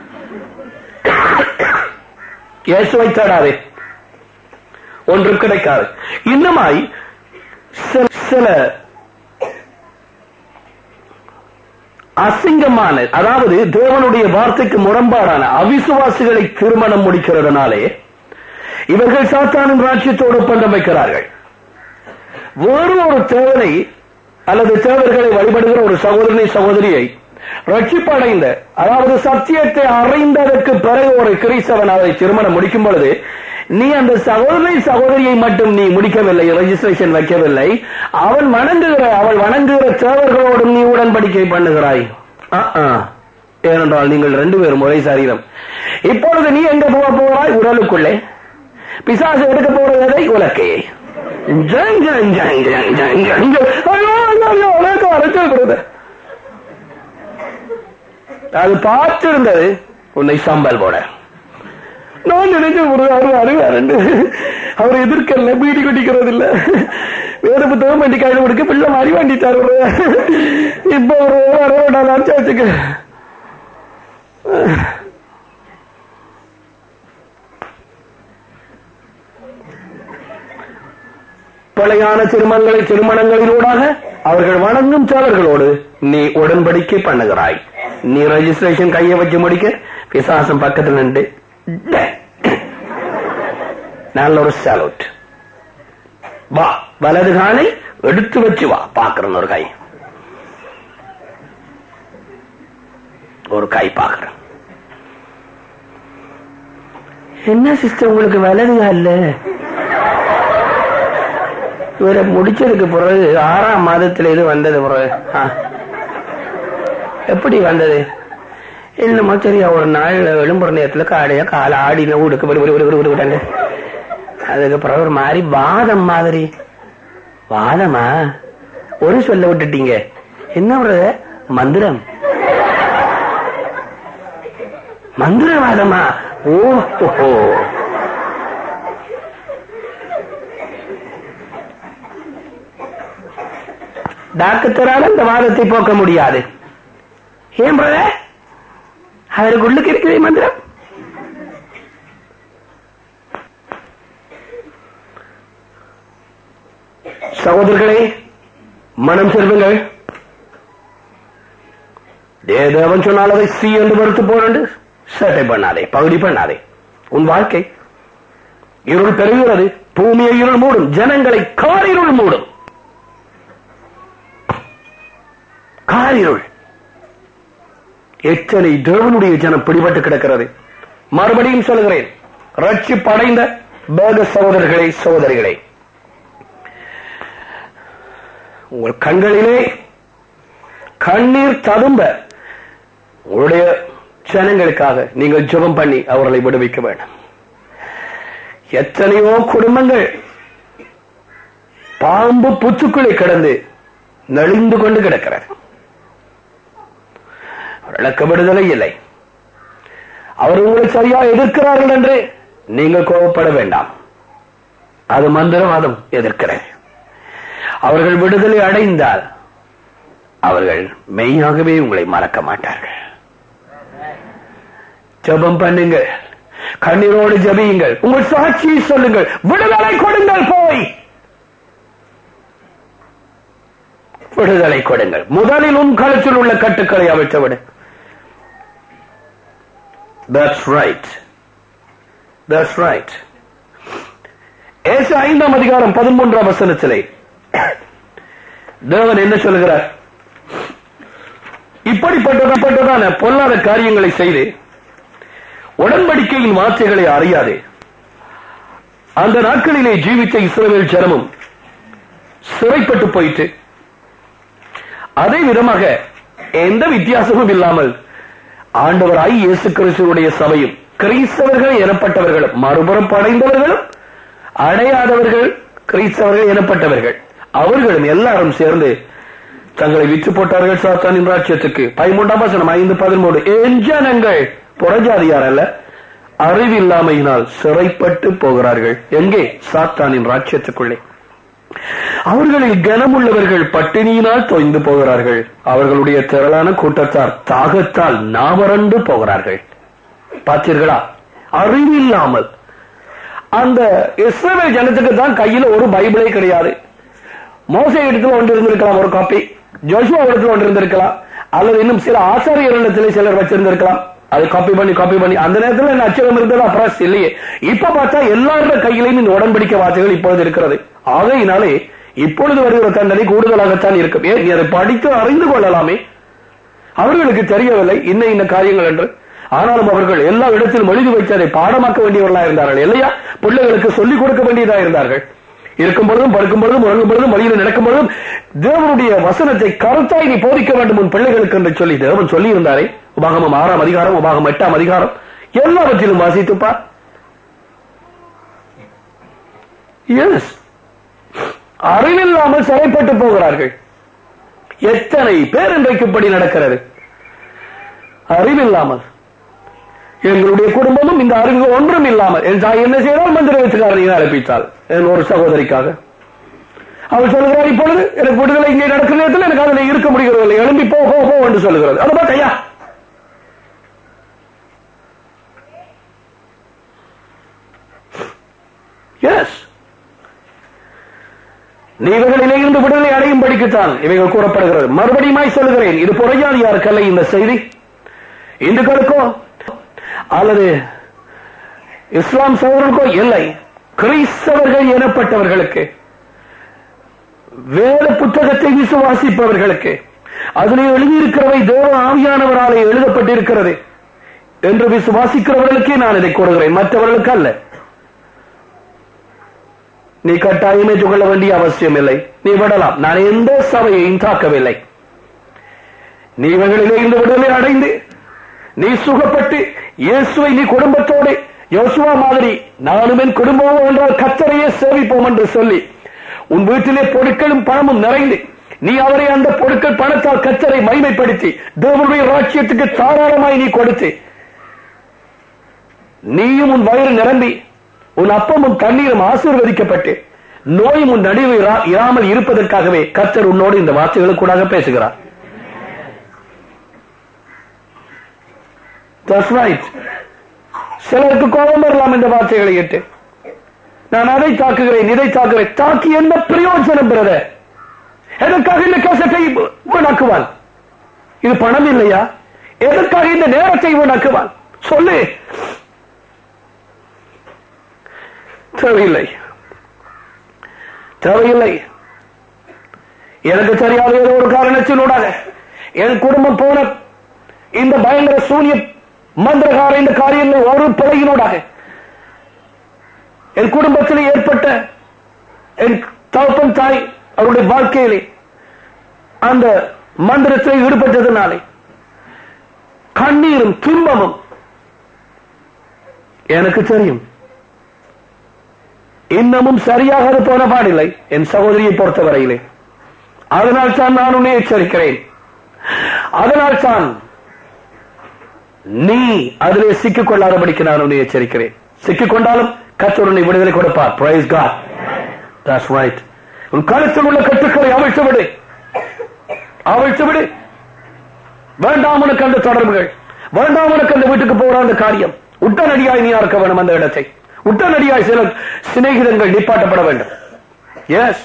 [SPEAKER 1] இயேசுவை தேடாதே ஒன்று கிடைக்காது இன்னுமாய் சில சில அசிங்கமான அதாவது தேவனுடைய வார்த்தைக்கு முரண்பாடான அவிசுவாசிகளை திருமணம் முடிக்கிறதுனாலே இவர்கள் சாத்தானின் ராட்சியத்தோடு ஒப்பந்தம் வைக்கிறார்கள் வேறு ஒரு தேவனை அல்லது தேவர்களை வழிபடுகிற ஒரு சகோதரனை சகோதரியை ரட்சிப்படைந்த அதாவது சத்தியத்தை அறிந்ததற்கு பிறகு ஒரு கிறிஸ்தவன் அதை திருமணம் முடிக்கும் பொழுது நீ அந்த சகோதரி சகோதரியை மட்டும் நீ முடிக்கவில்லை ரெஜிஸ்ட்ரேஷன் வைக்கவில்லை அவன் வணங்குகிற அவள் வணங்குகிற தேவர்களோடும் நீ உடன்படிக்கை பண்ணுகிறாய் ஆ, ஆ. ஏனென்றால் நீங்கள் ரெண்டு பேரும் ஒரே சரீரம் இப்பொழுது நீ எங்க போக போகிறாய் உடலுக்குள்ளே பிசாசு எடுக்க போறது எதை உலக்கையை ஜங் ஜங் ஜங் ஜங் ஜங் ஜங் ஜங். ஐயோ, ஐயோ, ஐயோ, உலக்க அரைச்சல் கொடுத்த. அது பார்த்திருந்தது உன்னை சம்பல் போட நான் நினைச்ச ஒரு அவர் அறிவாருண்டு அவர் எதிர்க்கல பீடி குடிக்கிறது இல்ல வேற புத்தகம் வண்டி கையில கொடுக்க பிள்ளை மாதிரி வண்டிட்டாரு ஒரு இப்ப ஒரு அறுபடாம் வச்சுக்க பழையான திருமணங்களை திருமணங்களிலூடாக அவர்கள் வணங்கும் தேவர்களோடு நீ உடன்படிக்கை பண்ணுகிறாய் நீ ரெஜிஸ்ட்ரேஷன் கையை வச்சு முடிக்க பிசாசம் பக்கத்துல நின்று நல்ல ஒரு சலூட் வா வலது காலை எடுத்து வச்சு வா பாக்குறேன் ஒரு கை ஒரு கை பாக்குறேன் என்ன சிஸ்டர் உங்களுக்கு வலது கால இவரை முடிச்சதுக்கு பிறகு ஆறாம் மாதத்துல இது வந்தது பிறகு ஆ. எப்படி வந்தது என்னமோ சரியா ஒரு நாள் எழும்புற நேரத்துல காடையா காலை ஆடின ஊடுக்கு விடு விடு விடு விடு விடாங்க அதுக்கு பிறகு ஒரு மாதிரி வாதம் மாதிரி வாதமா ஒரு சொல்ல விட்டுட்டீங்க என்ன பிரதர் மந்திரம் மந்திரவாதமா ஓஹோ டாக்டரால இந்த வாதத்தை போக்க முடியாது ஏன் பிரதர் அவருக்கு உள்ளுக்கு இருக்குது மந்திரம் சகோதரர்களே மனம் செல்வங்கள் தே- தேவன் சொன்னால் அதை சி என்று மறுத்து போனண்டு சேட்டை பண்ணாதே பகுதி பண்ணாதே உன் வாழ்க்கை இருள் பெருகிறது பூமியை இருள் மூடும் ஜனங்களை காரிருள் மூடும் காரிருள் எத்தனை தேவனுடைய ஜனம் பிடிபட்டு கிடக்கிறது மறுபடியும் சொல்கிறேன் ரட்சிப்படைந்த பேக சகோதரர்களே சகோதரிகளே உங்கள் கண்களிலே கண்ணீர் ததும்ப உங்களுடைய ஜனங்களுக்காக நீங்கள் ஜெபம் பண்ணி அவர்களை விடுவிக்க வேண்டும் எத்தனையோ குடும்பங்கள் பாம்பு பூச்சுக்குள்ளே கிடந்து நலிந்து கொண்டு கிடக்கிறது அவர்களுக்கு விடுதலை இல்லை அவர் உங்களை சரியா எதிர்க்கிறார்கள் என்று நீங்கள் கோபப்பட வேண்டாம் அது மந்திரவாதம் எதிர்க்கிறது அவர்கள் விடுதலை அடைந்தால் அவர்கள் மெய்யாகவே உங்களை மறக்க மாட்டார்கள் ஜெபம் பண்ணுங்கள் கண்ணீரோடு ஜெபியுங்கள் உங்கள் சாட்சியை சொல்லுங்கள் விடுதலை கொடுங்கள் போய் விடுதலை கொடுங்கள் முதலில் உன் கழுத்தில் உள்ள கட்டுக்களை அவிழ்த்து விடு That's right. That's right. ஏசு ஐந்தாம் அதிகாரம் பதிமூன்றாம் வசனத்திலே தேவன் என்ன சொல்லுகிறார் இப்படிப்பட்டதான பொல்லாத காரியங்களை செய்து உடன்படிக்கையின் வார்த்தைகளை அறியாதே அந்த நாட்களிலே ஜீவித்த இஸ்ரவேல் ஜனமும் சிறைப்பட்டு போயிட்டு அதே விதமாக எந்த வித்தியாசமும் இல்லாமல் ஆண்டவராய் இயேசு கிறிஸ்துவனுடைய சபையும் கிறிஸ்தவர்கள் எனப்பட்டவர்களும் மறுபுறம் படைந்தவர்களும் அடையாதவர்கள் கிறிஸ்தவர்கள் எனப்பட்டவர்கள் அவர்களும் எல்லாரும் சேர்ந்து தங்களை விற்று போட்டார்கள் சாத்தானின் ராஜ்யத்துக்கு பதிமூன்றாம் வசனம் ஐந்து பதிமூணு என் ஜனங்கள் புறஜாதியார் அல்ல அறிவில்லாமையினால் சிறைப்பட்டு போகிறார்கள் எங்கே சாத்தானின் ராஜ்யத்துக்குள்ளே அவர்களில் கனமுள்ளவர்கள் பட்டினியினால் தொய்ந்து போகிறார்கள் அவர்களுடைய திரளான கூட்டத்தார் தாகத்தால் நாவரண்டு போகிறார்கள் பார்த்தீர்களா அறிவில்லாமல் அந்த இஸ்ரேல் ஜனத்துக்கு தான் கையில ஒரு பைபிளே கிடையாது மோச இடத்துல ஒன்று இருந்திருக்கலாம் ஒரு காப்பி ஜோஷுவா இடத்துல ஒன்று இருந்திருக்கலாம் அல்லது இன்னும் சில ஆசாரியர்களிடத்திலே சிலர் வச்சிருந்திருக்கலாம் அது காப்பி பண்ணி காப்பி பண்ணி அந்த நேரத்தில் என்ன அச்சகம் இருந்தது அப்புறம் இல்லையே இப்ப பார்த்தா எல்லாருடைய கையிலையும் இந்த உடன்படிக்கை வார்த்தைகள் இப்பொழுது இருக்கிறது ஆகையினாலே இப்பொழுது வருகிற தண்டனை கூடுதலாகத்தான் இருக்கும் ஏன் நீ அதை படித்து அறிந்து கொள்ளலாமே அவர்களுக்கு தெரியவில்லை இன்ன இன்ன காரியங்கள் என்று ஆனாலும் அவர்கள் எல்லா இடத்திலும் எழுதி வைத்து அதை பாடமாக்க வேண்டியவர்களா இருந்தார்கள் இல்லையா பிள்ளைகளுக்கு சொல்லிக் கொடுக்க வேண்டியதா இருந்தார்கள் இருக்கும் பொழுதும் படுக்கும் பொழுதும் உறங்கும் பொழுதும் வழியில் நடக்கும் பொழுதும் தேவனுடைய வசனத்தை கருத்தாய் நீ போதிக்க வேண்டும் உன் பிள்ளைகளுக்கு என்று சொல்லி தேவன் சொல்லி இருந்தாரே உபாகமம் ஆறாம் அதிகாரம் உபாகம் எட்டாம் அதிகாரம் எல்லாவற்றிலும் வாசித்துப்பார் எஸ் அறிவில்லாமல் சிறைப்பட்டு போகிறார்கள் எத்தனை பேர் இன்றைக்குப்படி நடக்கிறது அறிவில்லாமல் எங்களுடைய குடும்பமும் இந்த அறிவு ஒன்றும் இல்லாமல் என் தாய் என்ன செய்தால் மந்திர வச்சுக்காரனை அழைப்பித்தாள் என் ஒரு சகோதரிக்காக அவள் சொல்லுகிறார் இப்பொழுது எனக்கு விடுதலை இங்கே நடக்கிற நேரத்தில் எனக்கு அதில் இருக்க முடிகிறதில்லை எழும்பி போ போ போ என்று சொல்லுகிறது அதை பார்த்து ஐயா எஸ் நீ இவர்களிலே இருந்து விடுதலை அடையும் படிக்கத்தான் இவைகள் கூறப்படுகிறது மறுபடியும் சொல்லுகிறேன் இது புறஜாதியாருக்கல்ல இந்த செய்தி இந்துக்களுக்கோ அல்லது இஸ்லாம் சோதரனுக்கோ இல்லை கிறிஸ்தவர்கள் எனப்பட்டவர்களுக்கு வேத புத்தகத்தை விசுவாசிப்பவர்களுக்கு அதிலே எழுதியிருக்கிறவை தேவ ஆவியானவராலே எழுதப்பட்டிருக்கிறது என்று விசுவாசிக்கிறவர்களுக்கே நான் இதை கூறுகிறேன் மற்றவர்களுக்கு அல்ல நீ கட்டாயம் ஏற்றுக்கொள்ள வேண்டிய அவசியம் இல்லை நீ விடலாம் நான் எந்த சபையையும் தாக்கவில்லை நீ இவர்களிலே இந்த விடுதலை அடைந்து நீ சுகப்பட்டு இயேசுவை நீ குடும்பத்தோடு யோசுவா மாதிரி நானும் என் குடும்பமும் என்றால் கத்தரையே சேவிப்போம் என்று சொல்லி உன் வீட்டிலே பொருட்களும் பணமும் நிறைந்து நீ அவரை அந்த பொருட்கள் பணத்தால் கத்தரை மைமைப்படுத்தி தேவனுடைய ராட்சியத்துக்கு தாராளமாய் நீ கொடுத்து நீயும் உன் வயிறு நிரம்பி உன் அப்பமும் தண்ணீரும் ஆசீர்வதிக்கப்பட்டு நோயும் உன் நடுவு இராமல் இருப்பதற்காகவே கத்தர் உன்னோடு இந்த வார்த்தைகளுக்கூடாக பேசுகிறார் சிலருக்கு கோபம் வரலாம் இந்த வார்த்தைகளை கேட்டு நான் அதை தாக்குகிறேன் இதை தாக்குகிறேன் தாக்கி என்ன பிரயோஜனம் பெறத எதற்காக இந்த கசத்தை வீணாக்குவான் இது பணம் இல்லையா எதற்காக இந்த நேரத்தை வீணாக்குவான் சொல்லு தேவையில்லை தேவையில்லை எனக்கு தெரியாத ஏதோ ஒரு காரணத்தினூடாக என் குடும்பம் போன இந்த பயங்கர சூரிய மந்திரகார இந்த காரியங்கள் ஒரு பிழையினூடாக என் குடும்பத்தில் ஏற்பட்ட என் தகப்பன் தாய் அவருடைய வாழ்க்கையிலே அந்த மந்திரத்தில் ஈடுபட்டதுனாலே கண்ணீரும் துன்பமும் எனக்கு தெரியும் இன்னமும் சரியாக அது போன பாடில்லை என் சகோதரியை பொறுத்தவரையிலே அதனால் தான் நான் உன்னை எச்சரிக்கிறேன் அதனால் தான் நீ அதிலே சிக்கிக் கொள்ளாதபடிக்கு நான் உன்னை எச்சரிக்கிறேன் சிக்கிக் கொண்டாலும் கத்தர் உன்னை விடுதலை கொடுப்பார் பிரைஸ் காட் That's right. உன் கழுத்தில் உள்ள கட்டுக்களை அவிழ்த்து விடு அவிழ்த்து விடு வேண்டாம் உனக்கு அந்த தொடர்புகள் வேண்டாம் உனக்கு அந்த வீட்டுக்கு போகிற அந்த காரியம் உடனடியாய் நீ இருக்க வேண்டும் அந்த இடத்தை உடனடியாய் சில சிநேகிதங்கள் நிப்பாட்டப்பட வேண்டும் எஸ்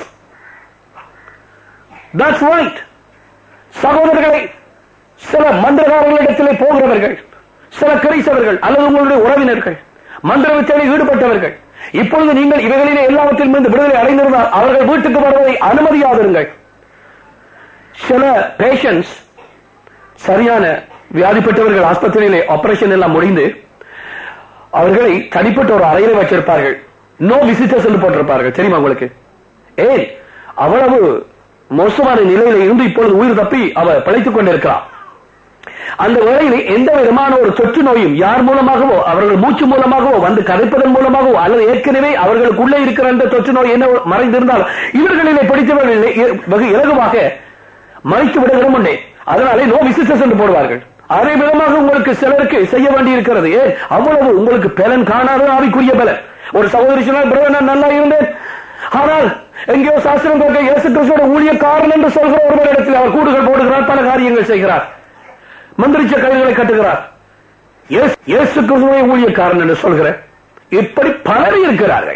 [SPEAKER 1] தட்ஸ் ரைட் சகோதரர்களை சில மந்திரகாரர்களிடத்திலே போகிறவர்கள் சில கிரைசவர்கள் அல்லது உங்களுடைய உறவினர்கள் மந்திர வித்தையில் ஈடுபட்டவர்கள் இப்பொழுது நீங்கள் இவைகளிலே எல்லாவற்றிலும் இருந்து விடுதலை அடைந்திருந்தால் அவர்கள் வீட்டுக்கு வருவதை அனுமதியாதிருங்கள் சில பேஷன்ஸ் சரியான வியாதிப்பட்டவர்கள் ஆஸ்பத்திரியிலே ஆபரேஷன் எல்லாம் முடிந்து அவர்களை தனிப்பட்ட ஒரு அறையில வச்சிருப்பார்கள் நோ விசிட்டர்ஸ் என்று போட்டிருப்பார்கள் தெரியுமா உங்களுக்கு ஏன் அவ்வளவு மோசமான நிலையில இருந்து இப்பொழுது உயிர் தப்பி அவர் பிழைத்துக் கொண்டிருக்கிறார் அந்த வேளையில் எந்த விதமான ஒரு தொற்று நோயும் யார் மூலமாகவோ அவர்கள் மூச்சு மூலமாகவோ வந்து கதைப்பதன் மூலமாகவோ அல்லது ஏற்கனவே அவர்களுக்குள்ளே இருக்கிற அந்த தொற்று நோய் என்ன மறைந்திருந்தால் இவர்களிலே படித்தவர்கள் வெகு இலகுவாக மறைத்து விடுகிறோம் உண்டே அதனாலே நோ விசிட்டர்ஸ் என்று போடுவார்கள் அதே விதமாக உங்களுக்கு சிலருக்கு செய்ய வேண்டி இருக்கிறது ஏன் அவ்வளவு உங்களுக்கு பலன் காணாத ஆவிக்குரிய பலன் ஒரு சகோதரி சொன்னால் பிரதர் நான் நல்லா இருந்தேன் ஆனால் எங்கேயோ சாஸ்திரம் கேட்க இயேசு கிறிஸ்துவோட ஊழியக்காரன் என்று சொல்கிற ஒருவர் இடத்தில் அவர் கூடுகள் போடுகிறார் பல காரியங்கள் செய்கிறார் மந்திரிச்ச கைகளை கட்டுகிறார் இயேசு இயேசு கிறிஸ்துவை ஊழியக்காரன் என்று சொல்கிற இப்படி பலர் இருக்கிறார்கள்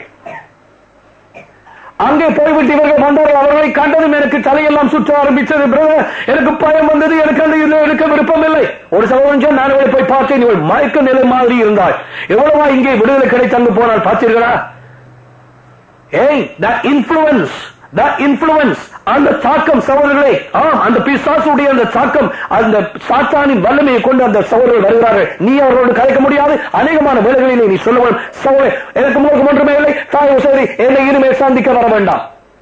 [SPEAKER 1] அங்கே போய்விட்டு இவர்கள் வந்தார்கள் அவர்களை கண்டதும் எனக்கு தலையெல்லாம் சுற்ற ஆரம்பிச்சது பிரதர் எனக்கு பயம் வந்தது எனக்கு அந்த இதுல இருக்க விருப்பம் இல்லை ஒரு சகோதரன் நான் இவளை போய் பார்த்தேன் இவள் மயக்க நிலை மாதிரி இருந்தாள் எவ்வளவா இங்கே விடுதலை கிடைத்து அங்கு போனால் பார்த்தீர்களா ஏய் த இன்ஃபுளுன்ஸ் த இன்ஃபுளுன்ஸ் அந்த தாக்கம் சகோதரர்களே ஆம் அந்த பிசாசுடைய அந்த தாக்கம் அந்த சாத்தானின் வல்லமையை கொண்டு அந்த சகோதரர்கள் வருகிறார்கள் நீ அவர்களோடு கலைக்க முடியாது அநேகமான வேலைகளிலே நீ சொல்லுவன் சகோதரே எனக்கு முழுக்க ஒன்றுமே இல்லை தாய் சரி என்னை இனிமேல் சந்திக்க வர வேண்டாம்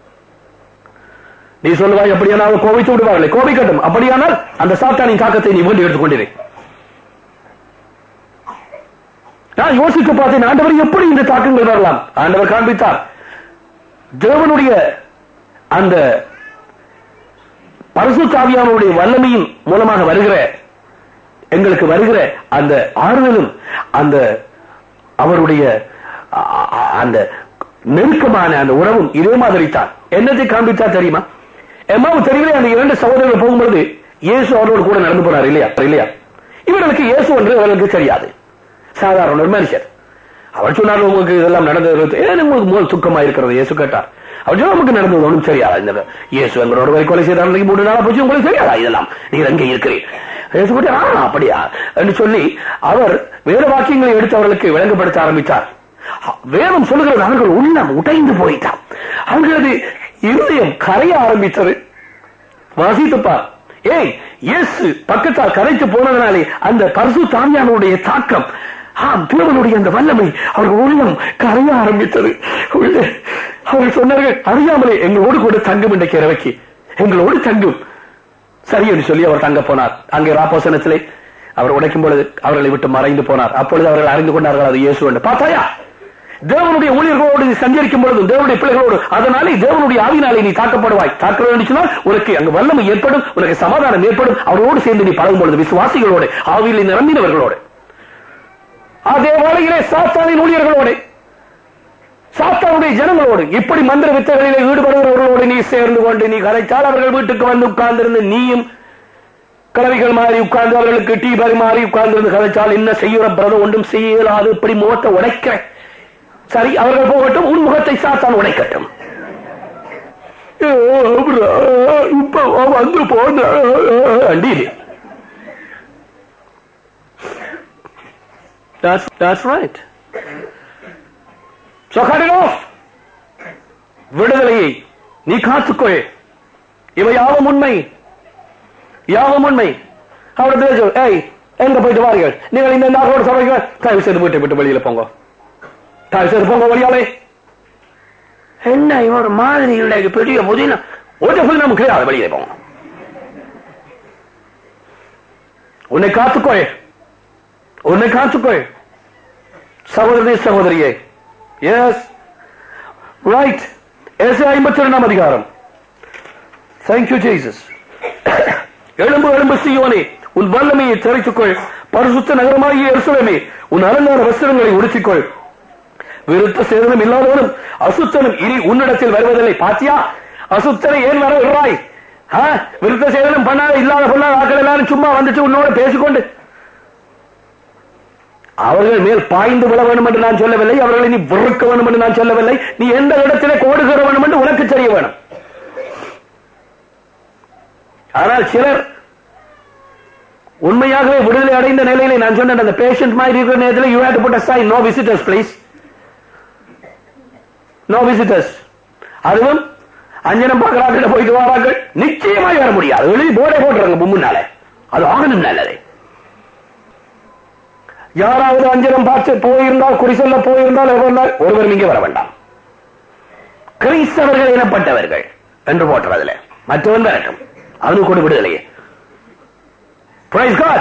[SPEAKER 1] நீ சொல்லுவாய் அப்படியானால் கோபித்து விடுவார்களே கோபிக்கட்டும் அப்படியானால் அந்த சாத்தானின் தாக்கத்தை நீ வேண்டி எடுத்துக்கொண்டிரு நான் யோசித்து பார்த்தேன் ஆண்டவர் எப்படி இந்த தாக்கங்கள் வரலாம் ஆண்டவர் காண்பித்தார் தேவனுடைய அந்த பரிசுத்தாவியானுடைய வல்லமையின் மூலமாக வருகிற எங்களுக்கு வருகிற அந்த ஆறுதலும் அந்த அவருடைய அந்த நெருக்கமான அந்த உறவும் இதே மாதிரி தான் என்னத்தை காண்பித்தா தெரியுமா எம்மாவும் தெரியல அந்த இரண்டு சகோதரர்கள் போகும்பொழுது இயேசு அவரோடு கூட நடந்து போனார் இல்லையா இல்லையா இவர்களுக்கு இயேசு என்று அவர்களுக்கு தெரியாது சாதாரண ஒரு மனுஷர் அவர் சொன்னார் உங்களுக்கு இதெல்லாம் நடந்தது ஏன் உங்களுக்கு மூல துக்கமா இருக்கிறது இயேசு கேட்டார் அவர் சொன்ன நமக்கு நடந்தது ஒன்றும் தெரியாதா இந்த இயேசு எங்களோட வரை கொலை செய்தார் மூணு நாளா போச்சு உங்களுக்கு தெரியாதா இதெல்லாம் நீங்க எங்க இருக்கிறீர் இயேசு கூட ஆ அப்படியா என்று சொல்லி அவர் வேத வாக்கியங்களை எடுத்து அவர்களுக்கு விளங்கப்படுத்த ஆரம்பித்தார் வேதம் சொல்லுகிறது அவர்கள் உள்ளம் உடைந்து போயிட்டான் அவர்களது இருதயம் கரைய ஆரம்பித்தது வாசித்துப்பார் ஏய் இயேசு பக்கத்தால் கரைத்து போனதனாலே அந்த பரிசு தாமியானுடைய தாக்கம் ஆம் தேவனுடைய அந்த வல்லமை அவர்கள் உள்ளம் கரைய ஆரம்பித்தது உள்ளே அவர்கள் சொன்னார்கள் அறியாமலே எங்களோடு கூட தங்கும் இன்றைக்கு இரவைக்கு எங்களோடு தங்கும் சரி என்று சொல்லி அவர் தங்க போனார் அங்கே ராப்போசனத்திலே அவர் உடைக்கும் பொழுது அவர்களை விட்டு மறைந்து போனார் அப்பொழுது அவர்கள் அறிந்து கொண்டார்கள் அது இயேசு என்று பார்த்தாயா தேவனுடைய ஊழியர்களோடு நீ சஞ்சரிக்கும் பொழுது தேவனுடைய பிள்ளைகளோடு அதனாலே தேவனுடைய ஆவினாலே நீ தாக்கப்படுவாய் தாக்க வேண்டிச்சுனால் உனக்கு அங்கு வல்லமை ஏற்படும் உனக்கு சமாதானம் ஏற்படும் அவரோடு சேர்ந்து நீ பழகும் பொழுது விசுவாசிகளோடு ஆவியில் நிரம்பினவர்களோடு அதே வேளையிலே சாத்தானின் ஊழியர்களோடு சாத்தானுடைய ஜனங்களோடு இப்படி மந்திர வித்தைகளிலே ஈடுபடுகிறவர்களோடு நீ சேர்ந்து கொண்டு நீ கரைத்தால் அவர்கள் வீட்டுக்கு வந்து உட்கார்ந்திருந்து நீயும் கிழவிகள் மாறி உட்கார்ந்து அவர்களுக்கு டீ பரிமாறி உட்கார்ந்திருந்து கதைச்சால் என்ன செய்யுற பிரதம் ஒன்றும் செய்ய இயலாது இப்படி முகத்தை உடைக்க சரி அவர்கள் போகட்டும் உன் முகத்தை சாத்தான் உடைக்கட்டும் இப்ப வந்து போன That's, that's right. So cut it off. விடுதலையை நீ காத்துக்கொள் இவை யாவும் உண்மை யாவும் உண்மை அவரது ஏய் எங்க போயிட்டு வாருங்கள் நீங்கள் இந்த நாளோடு சபைக்கு தயவு செய்து வீட்டை விட்டு வெளியில போங்க தயவு செய்து போங்க வழியாலே என்ன இவர் மாதிரி இல்லை பெரிய புதினா ஒரு புதினம் கிடையாது வெளியே போங்க உன்னை காத்துக்கொள் உன்னை காத்துக்கொள் சகோதரனே சகோதரியே எஸ் ரைட் எஸ் ஐம்பத்தி ரெண்டாம் அதிகாரம் தேங்க்யூ ஜீசஸ் எழும்பு எழும்பு சியோனே உன் வல்லமையை திரைத்துக்கொள் பரிசுத்த நகரமாகிய எருசலேமே உன் அலங்கார வஸ்திரங்களை உடுத்திக்கொள் விருத்த சேதனம் இல்லாதவனும் அசுத்தனும் இனி உன்னிடத்தில் வருவதில்லை பாத்தியா அசுத்தனை ஏன் வர விடுறாய் ஆ? விருத்த சேதனம் பண்ணாத இல்லாத பொல்லாத ஆட்கள் எல்லாரும் சும்மா வந்துட்டு உன்னோட பேசிக்கொண்டு அவர்கள் மேல் பாய்ந்து விழ வேண்டும் என்று நான் சொல்லவில்லை அவர்களை நீ வெறுக்க வேண்டும் என்று நான் சொல்லவில்லை நீ எந்த இடத்திலே கோடுகிற வேண்டும் என்று உனக்கு தெரிய வேணும் ஆனால் சிலர் உண்மையாகவே விடுதலை அடைந்த நிலையிலே நான் சொன்ன அந்த பேஷண்ட் மாதிரி இருக்கிற நேரத்தில் you have to put aside no visitors please no visitors அதுவும் அஞ்சனம் பார்க்கிறார்கள் போயிட்டு வரார்கள் நிச்சயமாய் வர முடியாது எழுதி போர்டே போட்டுறாங்க முன்னால அது ஆகணும் நல்லது யாராவது அஞ்சனம் பார்த்து போயிருந்தால் குறி சொல்ல போயிருந்தால் எவர்ந்தால் ஒருவர் இங்கே வர வேண்டாம் கிறிஸ்தவர்கள் எனப்பட்டவர்கள் என்று போட்டுறதுல மற்றவன் வரட்டும் அவனுக்கு கொண்டு விடுதலையே Praise God.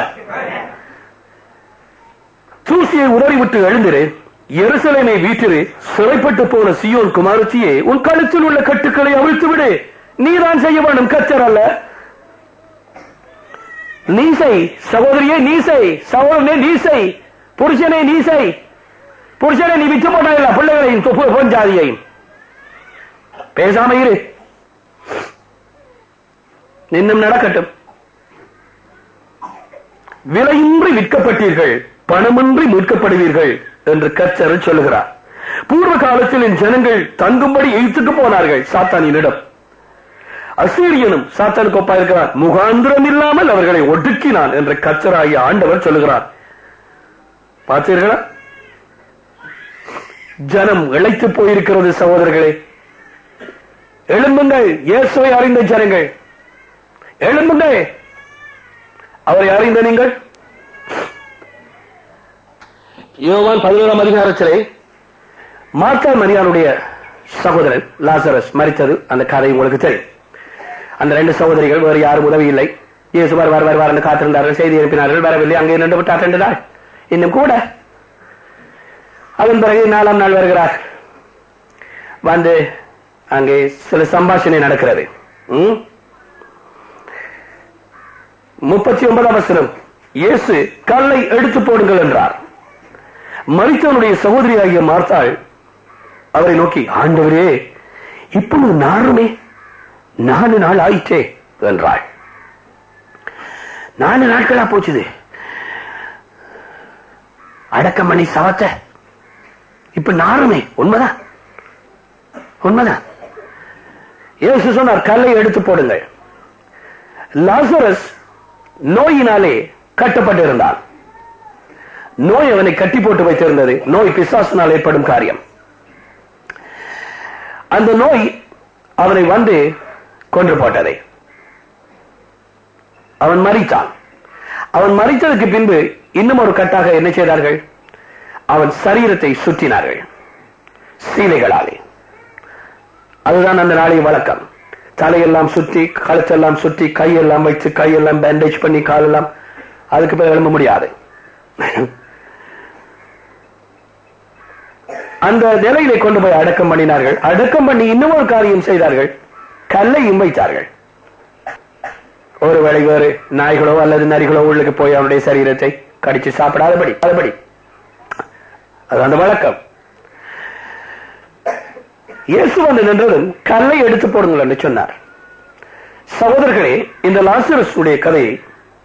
[SPEAKER 1] தூசியை உதறிவிட்டு எழுந்திரு எருசலேமை வீட்டிரு சிறைப்பட்டு போன சியோன் குமாரத்தியே உன் கழுத்தில் உள்ள கட்டுக்களை அவிழ்த்து விடு நீதான் செய்ய வேண்டும் கச்சர் அல்ல நீசை சகோதரியே நீசை சகோதரனே நீசை புருஷனே நீசை புருஷனை நீ விட்டு போட்டாயில்ல பிள்ளைகளையும் தொப்பு பொஞ்சாதியையும் பேசாம இரு இன்னும் நடக்கட்டும் விலையின்றி விற்கப்பட்டீர்கள் பணமின்றி மீட்கப்படுவீர்கள் என்று கர்த்தர் சொல்லுகிறார் பூர்வ காலத்தில் என் ஜனங்கள் தங்கும்படி இழுத்துட்டு போனார்கள் சாத்தானினிடம் அசீரியனும் சாத்தானுக்கு ஒப்பா இருக்கிறார் முகாந்திரம் இல்லாமல் அவர்களை ஒடுக்கினான் என்று கர்த்தராகிய ஆண்டவர் சொல்லுகிறார் பார்த்தீர்களா ஜனம் இழைத்து போயிருக்கிறது சகோதரர்களே எழும்புங்கள் இயேசுவை அறிந்த ஜனங்கள் எழும்புங்கள் அவரை அறிந்த நீங்கள் யோவான் பதினோராம் அதிகாரத்திலே மார்த்தா மரியானுடைய சகோதரன் லாசரஸ் மரித்தது அந்த கதை உங்களுக்கு தெரியும் அந்த ரெண்டு சகோதரிகள் வேறு யாரும் உதவி இல்லை இயேசு வர வர வர காத்திருந்தார்கள் செய்தி அனுப்பினார்கள் வரவில்லை அங்கே நின்று விட்டார் ரெண்டு நாள் இன்னும் கூட அதன் பிறகு நாலாம் நாள் வருகிறார் வந்து அங்கே சில சம்பாஷணை நடக்கிறது ம்? முப்பத்தி ஒன்பதாம் வசனம் இயேசு கல்லை எடுத்து போடுங்கள் என்றார் மரித்தவனுடைய சகோதரியாகிய மார்த்தாள் அவரை நோக்கி ஆண்டவரே இப்பொழுது நானுமே நாலு நாள் ஆயிற்றே என்றாள் நாலு நாட்களா போச்சுது அடக்கம் பண்ணி சவத்த இப்ப நாருமே உண்மைதான் உண்மைதான் இயேசு சொன்னார் கல்லை எடுத்து போடுங்கள் லாசரஸ் நோயினாலே கட்டப்பட்டிருந்தான் நோய் அவனை கட்டி போட்டு வைத்திருந்தது நோய் பிசாசினால் ஏற்படும் காரியம் அந்த நோய் அவனை வந்து கொன்று போட்டது அவன் மறித்தான் அவன் மறித்ததுக்கு பின்பு இன்னும் ஒரு கட்டாக என்ன செய்தார்கள் அவன் சரீரத்தை சுற்றினார்கள் சீலைகளாலே அதுதான் அந்த நாளைய வழக்கம் தலையெல்லாம் சுற்றி கழுத்தெல்லாம் சுற்றி கையெல்லாம் வைத்து கையெல்லாம் பேண்டேஜ் பண்ணி காலெல்லாம் அதுக்கு பிறகு எழும்ப முடியாது அந்த நிலையிலே கொண்டு போய் அடக்கம் பண்ணினார்கள் அடக்கம் பண்ணி இன்னும் ஒரு காரியம் செய்தார்கள் கல்லையும் வைத்தார்கள் ஒருவேளை வேறு நாய்களோ அல்லது நரிகளோ உள்ளுக்கு போய் அவனுடைய சரீரத்தை கடிச்சு சாப்பிடாதபடி அதுபடி அது அந்த வழக்கம் இயேசு வந்து நின்றதும் கல்லை எடுத்து போடுங்கள் என்று சொன்னார் சகோதரர்களே இந்த லாசரஸ் உடைய கதையை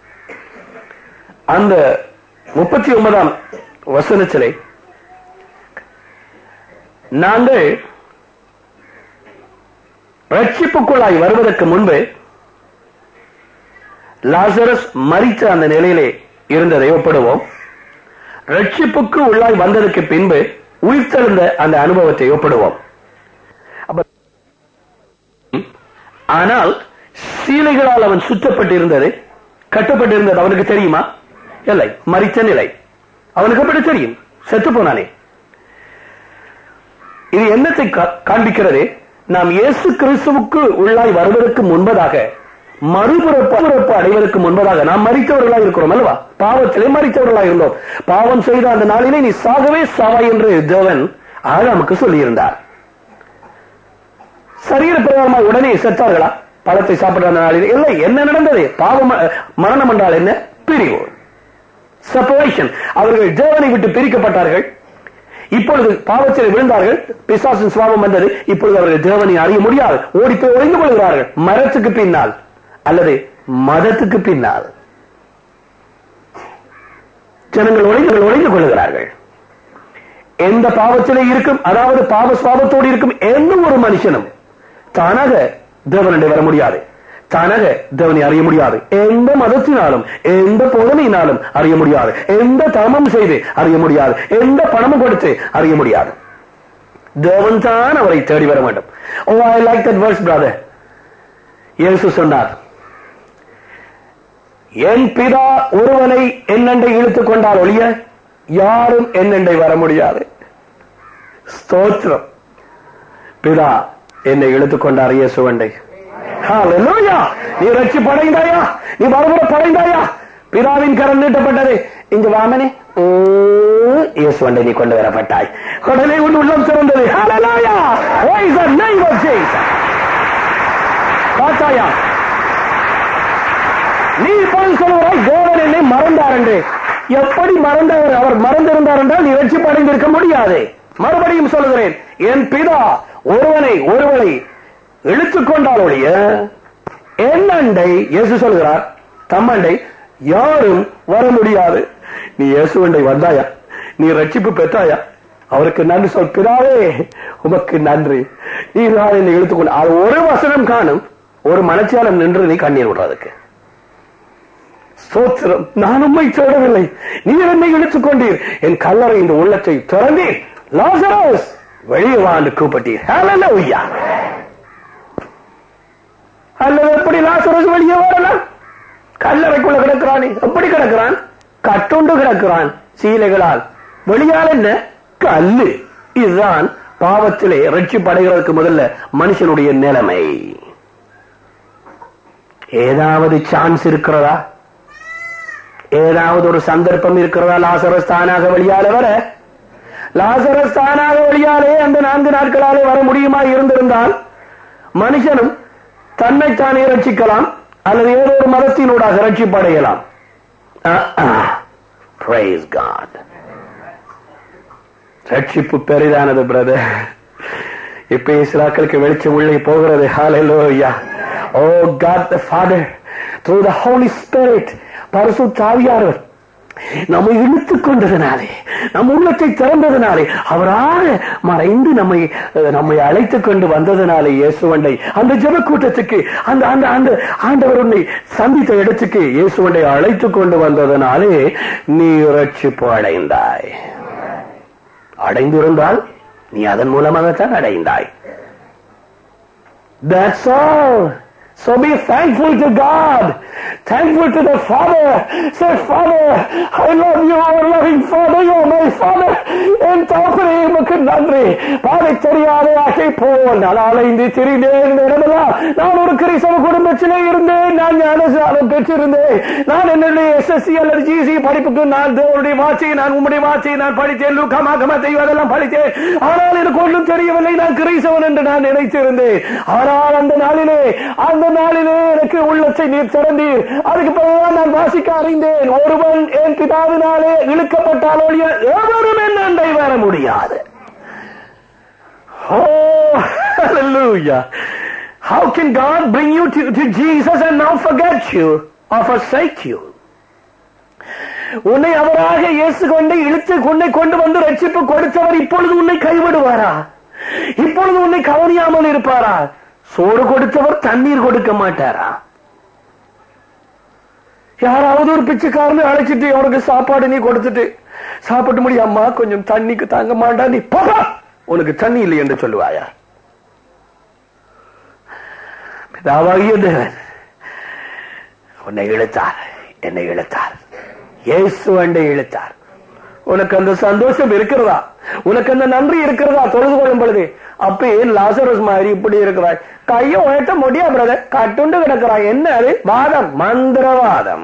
[SPEAKER 1] அந்த முப்பத்தி ஒன்பதாம் வசனத்திலே நாங்கள் ரட்சிப்புக்குள்ளாய் வருவதற்கு முன்பு லாசரஸ் மறித்த அந்த நிலையிலே இருந்ததை ஒப்பிடுவோம் ரட்சிப்புக்கு உள்ளாய் வந்ததற்கு பின்பு உயிர்த்தெழுந்த அந்த அனுபவத்தை ஒப்பிடுவோம் அப்ப ஆனால் சீலைகளால் அவன் சுற்றப்பட்டிருந்தது கட்டப்பட்டிருந்தது அவனுக்கு தெரியுமா இல்லை மறித்த நிலை அவனுக்கு அப்படி தெரியும் செத்து போனானே இது என்னத்தை கா- காண்பிக்கிறது நாம் இயேசு கிறிஸ்துவுக்கு உள்ளாய் வருவதற்கு முன்பதாக மறுபிறப்பு மறுபிறப்பு அடைவதற்கு முன்பதாக நாம் மறித்தவர்களாக இருக்கிறோம் அல்லவா பாவத்திலே மறித்தவர்களாக இருந்தோம் பாவம் செய்த அந்த நாளிலே நீ சாகவே சாவாய் என்று தேவன் ஆதாமுக்கு சொல்லியிருந்தார் சரீர பிரகாரமாக உடனே செத்தார்களா பழத்தை சாப்பிட்ட அந்த நாளில் இல்லை என்ன நடந்தது பாவம் மரணம் என்றால் என்ன பிரிவு செப்பரேஷன் அவர்கள் தேவனை விட்டு பிரிக்கப்பட்டார்கள் இப்பொழுது பாவத்தில் விழுந்தார்கள் பிசாசின் சுவாபம் வந்தது இப்பொழுது அவர்கள் தேவனை அறிய முடியாது ஓடி போய் ஒளிந்து கொள்கிறார்கள் மரத்துக்கு பின்னால் அல்லது மதத்துக்கு பின்னால் ஜனங்கள் ஒளிந்து ஒளிந்து கொள்கிறார்கள் எந்த பாவத்திலே இருக்கும் அதாவது பாவ சுவாபத்தோடு இருக்கும் எந்த ஒரு மனுஷனும் தானாக தேவனிடம் வர முடியாது தானாக தேவனை அறிய முடியாது எந்த மதத்தினாலும் எந்த போதனையினாலும் அறிய முடியாது எந்த தர்மம் செய்து அறிய முடியாது எந்த பணமும் கொடுத்து அறிய முடியாது தேவன் தான் அவரை தேடி வர வேண்டும் oh I like that where's brother இயேசு சொன்னார் என் பிதா ஒருவனை என்னண்டை இழுத்துக் கொண்டால் ஒழிய யாரும் என்னண்டை வர முடியாது ஸ்தோத்திரம் பிதா என்னை இழுத்துக் கொண்டார் இயேசுவண்டை ஹalleluya நீ ரட்சி படைந்தாயா நீ மறுபுற படைந்தாயா பிதாவின் கரம் நீட்டப்பட்டது இங்க வாமனே இயேசுவண்டை நீ கொண்டு வரப்பட்டாய் உடனே உன் உள்ளம் திறந்தது ஹalleluya why is the name of Jesus பார்த்தாயா நீ இப்போது சொல்லுவாய் தேவன் என்னை மறந்தார் என்று எப்படி மறந்தவர் அவர் மறந்திருந்தார் என்றால் நீ ரட்சி படைந்திருக்க முடியாது மறுபடியும் சொல்லுகிறேன் என் பிதா ஒருவனை ஒருவனை இழுத்துக் கொண்டால் ஒழிய என்னண்டை இயேசு சொல்கிறார் தம்மண்டை யாரும் வர முடியாது நீ இயேசுவண்டை வந்தாயா நீ ரட்சிப்பு பெற்றாயா அவருக்கு நன்றி சொல் பிதாவே உமக்கு நன்றி நீ நான் என்னை இழுத்துக்கொண்டு அது ஒரு வசனம் காணும் ஒரு மனச்சாலம் நின்று நீ கண்ணீர் விடுறதுக்கு சோத்திரம் நான் உண்மை தேடவில்லை நீ என்னை இழுத்துக் கொண்டீர் என் கல்லறை இந்த உள்ளத்தை திறந்தீர் லாசரஸ் வெளியே வாண்டு கூப்பிட்டீர் ஹalleluya அல்லது எப்படி லாசரஸ் வெளியே வரலாம் கல்லறைக்குள்ள கிடக்கிறானே எப்படி கிடக்கிறான் கட்டுண்டு கிடக்கிறான் சீலைகளால் வெளியால் என்ன கல்லு இதுதான் பாவத்திலே ரட்சிப்படைகிறதுக்கு முதல்ல மனுஷனுடைய நிலைமை ஏதாவது சான்ஸ் இருக்கிறதா ஏதாவது ஒரு சந்தர்ப்பம் இருக்கிறதா லாசரஸ் தானாக வெளியால வர லாசரஸ் தானாக வெளியாலே அந்த நான்கு நாட்களாலே வர முடியுமா இருந்திருந்தால் மனுஷனும் தன்னைத்தானே ரட்சிக்கலாம் அல்லது ஏதோ ஒரு மதத்தினூடாக ரட்சிப்படையலாம் Praise God. ரட்சிப்பு பெரிதானது பிரதர் இப்ப இஸ்லாக்களுக்கு வெளிச்சம் உள்ளே போகிறது ஹalleluya oh god the father through the holy spirit பரிசுத்தாவியானவர் நம்மை இழுத்துக் கொண்டதனாலே நம் உள்ளத்தை திறந்ததனாலே அவராக மறைந்து நம்மை நம்மை அழைத்துக் கொண்டு வந்ததனாலே இயேசுவண்டை அந்த ஜெப கூட்டத்துக்கு அந்த அந்த அந்த ஆண்டவர் உன்னை சந்தித்த இடத்துக்கு இயேசுவண்டை அழைத்துக் கொண்டு வந்ததனாலே நீ ரட்சிப்பு அடைந்தாய் அடைந்திருந்தால் நீ அதன் மூலமாகத்தான் அடைந்தாய் That's all. So be thankful to God. Thankful to the Father. Say, Father, I love you, our loving Father. You are my Father. என் தகப்பனே உமக்கு நன்றி பாதை தெரியாத ஆசை போல் நான் அலைந்து திரிந்தேன் இடமெல்லாம் நான் ஒரு கிறிஸ்தவ குடும்பத்திலே இருந்தேன் நான் ஞானசாலம் பெற்றிருந்தேன் நான் என்னுடைய எஸ்எஸ்சி அல்லது ஜிசி படிப்புக்கு நான் தேவனுடைய வாட்சியை நான் உம்முடைய வாட்சியை நான் படித்தேன் லூக்கமா கமத்தையும் அதெல்லாம் படித்தேன் ஆனால் எனக்கு ஒன்றும் தெரியவில்லை நான் கிறிஸ்தவன் என்று நான் நினைத்திருந்தேன் ஆனால் அந்த நாளிலே அந்த நாளிலே எனக்கு உள்ளத்தை நீர் திறந்தீர் அதுக்கு பிறகுதான் நான் வாசிக்க அறிந்தேன் ஒருவன் என் பிதாவினாலே இழுக்கப்பட்டால் ஒழிய எவரும் என் அண்டை வர முடியாது Oh, hallelujah. How can God bring you to, to Jesus and now forget you or forsake you? உன்னை அவராக இயேசு கொண்டு இழுத்து உன்னை கொண்டு வந்து ரட்சிப்பு கொடுத்தவர் இப்பொழுது உன்னை கைவிடுவாரா இப்பொழுது உன்னை கவனியாமல் இருப்பாரா சோறு கொடுத்தவர் தண்ணீர் கொடுக்க மாட்டாரா யாராவது ஒரு பிச்சைக்காரனை அழைச்சிட்டு அவனுக்கு சாப்பாடு நீ கொடுத்துட்டு சாப்பிட்டு முடியாமா கொஞ்சம் தண்ணிக்கு தாங்க மாட்டா நீ போகா உனக்கு தண்ணி இல்லை என்று சொல்லுவாயா பிதாவாகிய தேவன் உன்னை இழுத்தார் என்னை இழுத்தார் இயேசு அண்டை இழுத்தார்
[SPEAKER 2] உனக்கு அந்த சந்தோஷம் இருக்கிறதா உனக்கு அந்த நன்றி இருக்கிறதா தொழுது கொள்ளும் பொழுது அப்ப ஏன் லாசரஸ் மாதிரி இப்படி இருக்கிறாய் கையை உயர்த்த முடியா பிரதர் கட்டுண்டு கிடக்கிறாய் என்ன அது வாதம் மந்திரவாதம்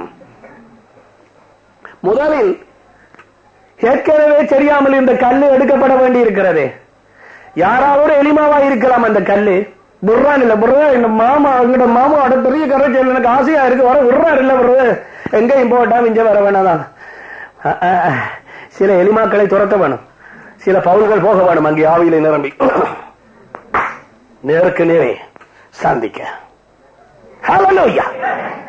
[SPEAKER 2] முதலில் ஏற்கனவே தெரியாமல் இந்த கல்லு எடுக்கப்பட வேண்டி இருக்கிறது யாராவது எளிமாவா இருக்கலாம் அந்த கல்லு புர்ரான் இல்ல புர்ரா இந்த மாமா எங்கட மாமாவோட பெரிய கரைச்சல் எனக்கு ஆசையா இருக்கு வர விடுறாரு இல்ல விடுறது எங்கேயும் போட்டா இங்க வர வேணாதான் அஹ், அஹ், சில எலிமாக்களை துரத்த வேணும் சில பவுல்கள் போக வேணும் அங்கே ஆவியில நிரம்பி நேருக்கு நேரே சந்திக்க Hallelujah.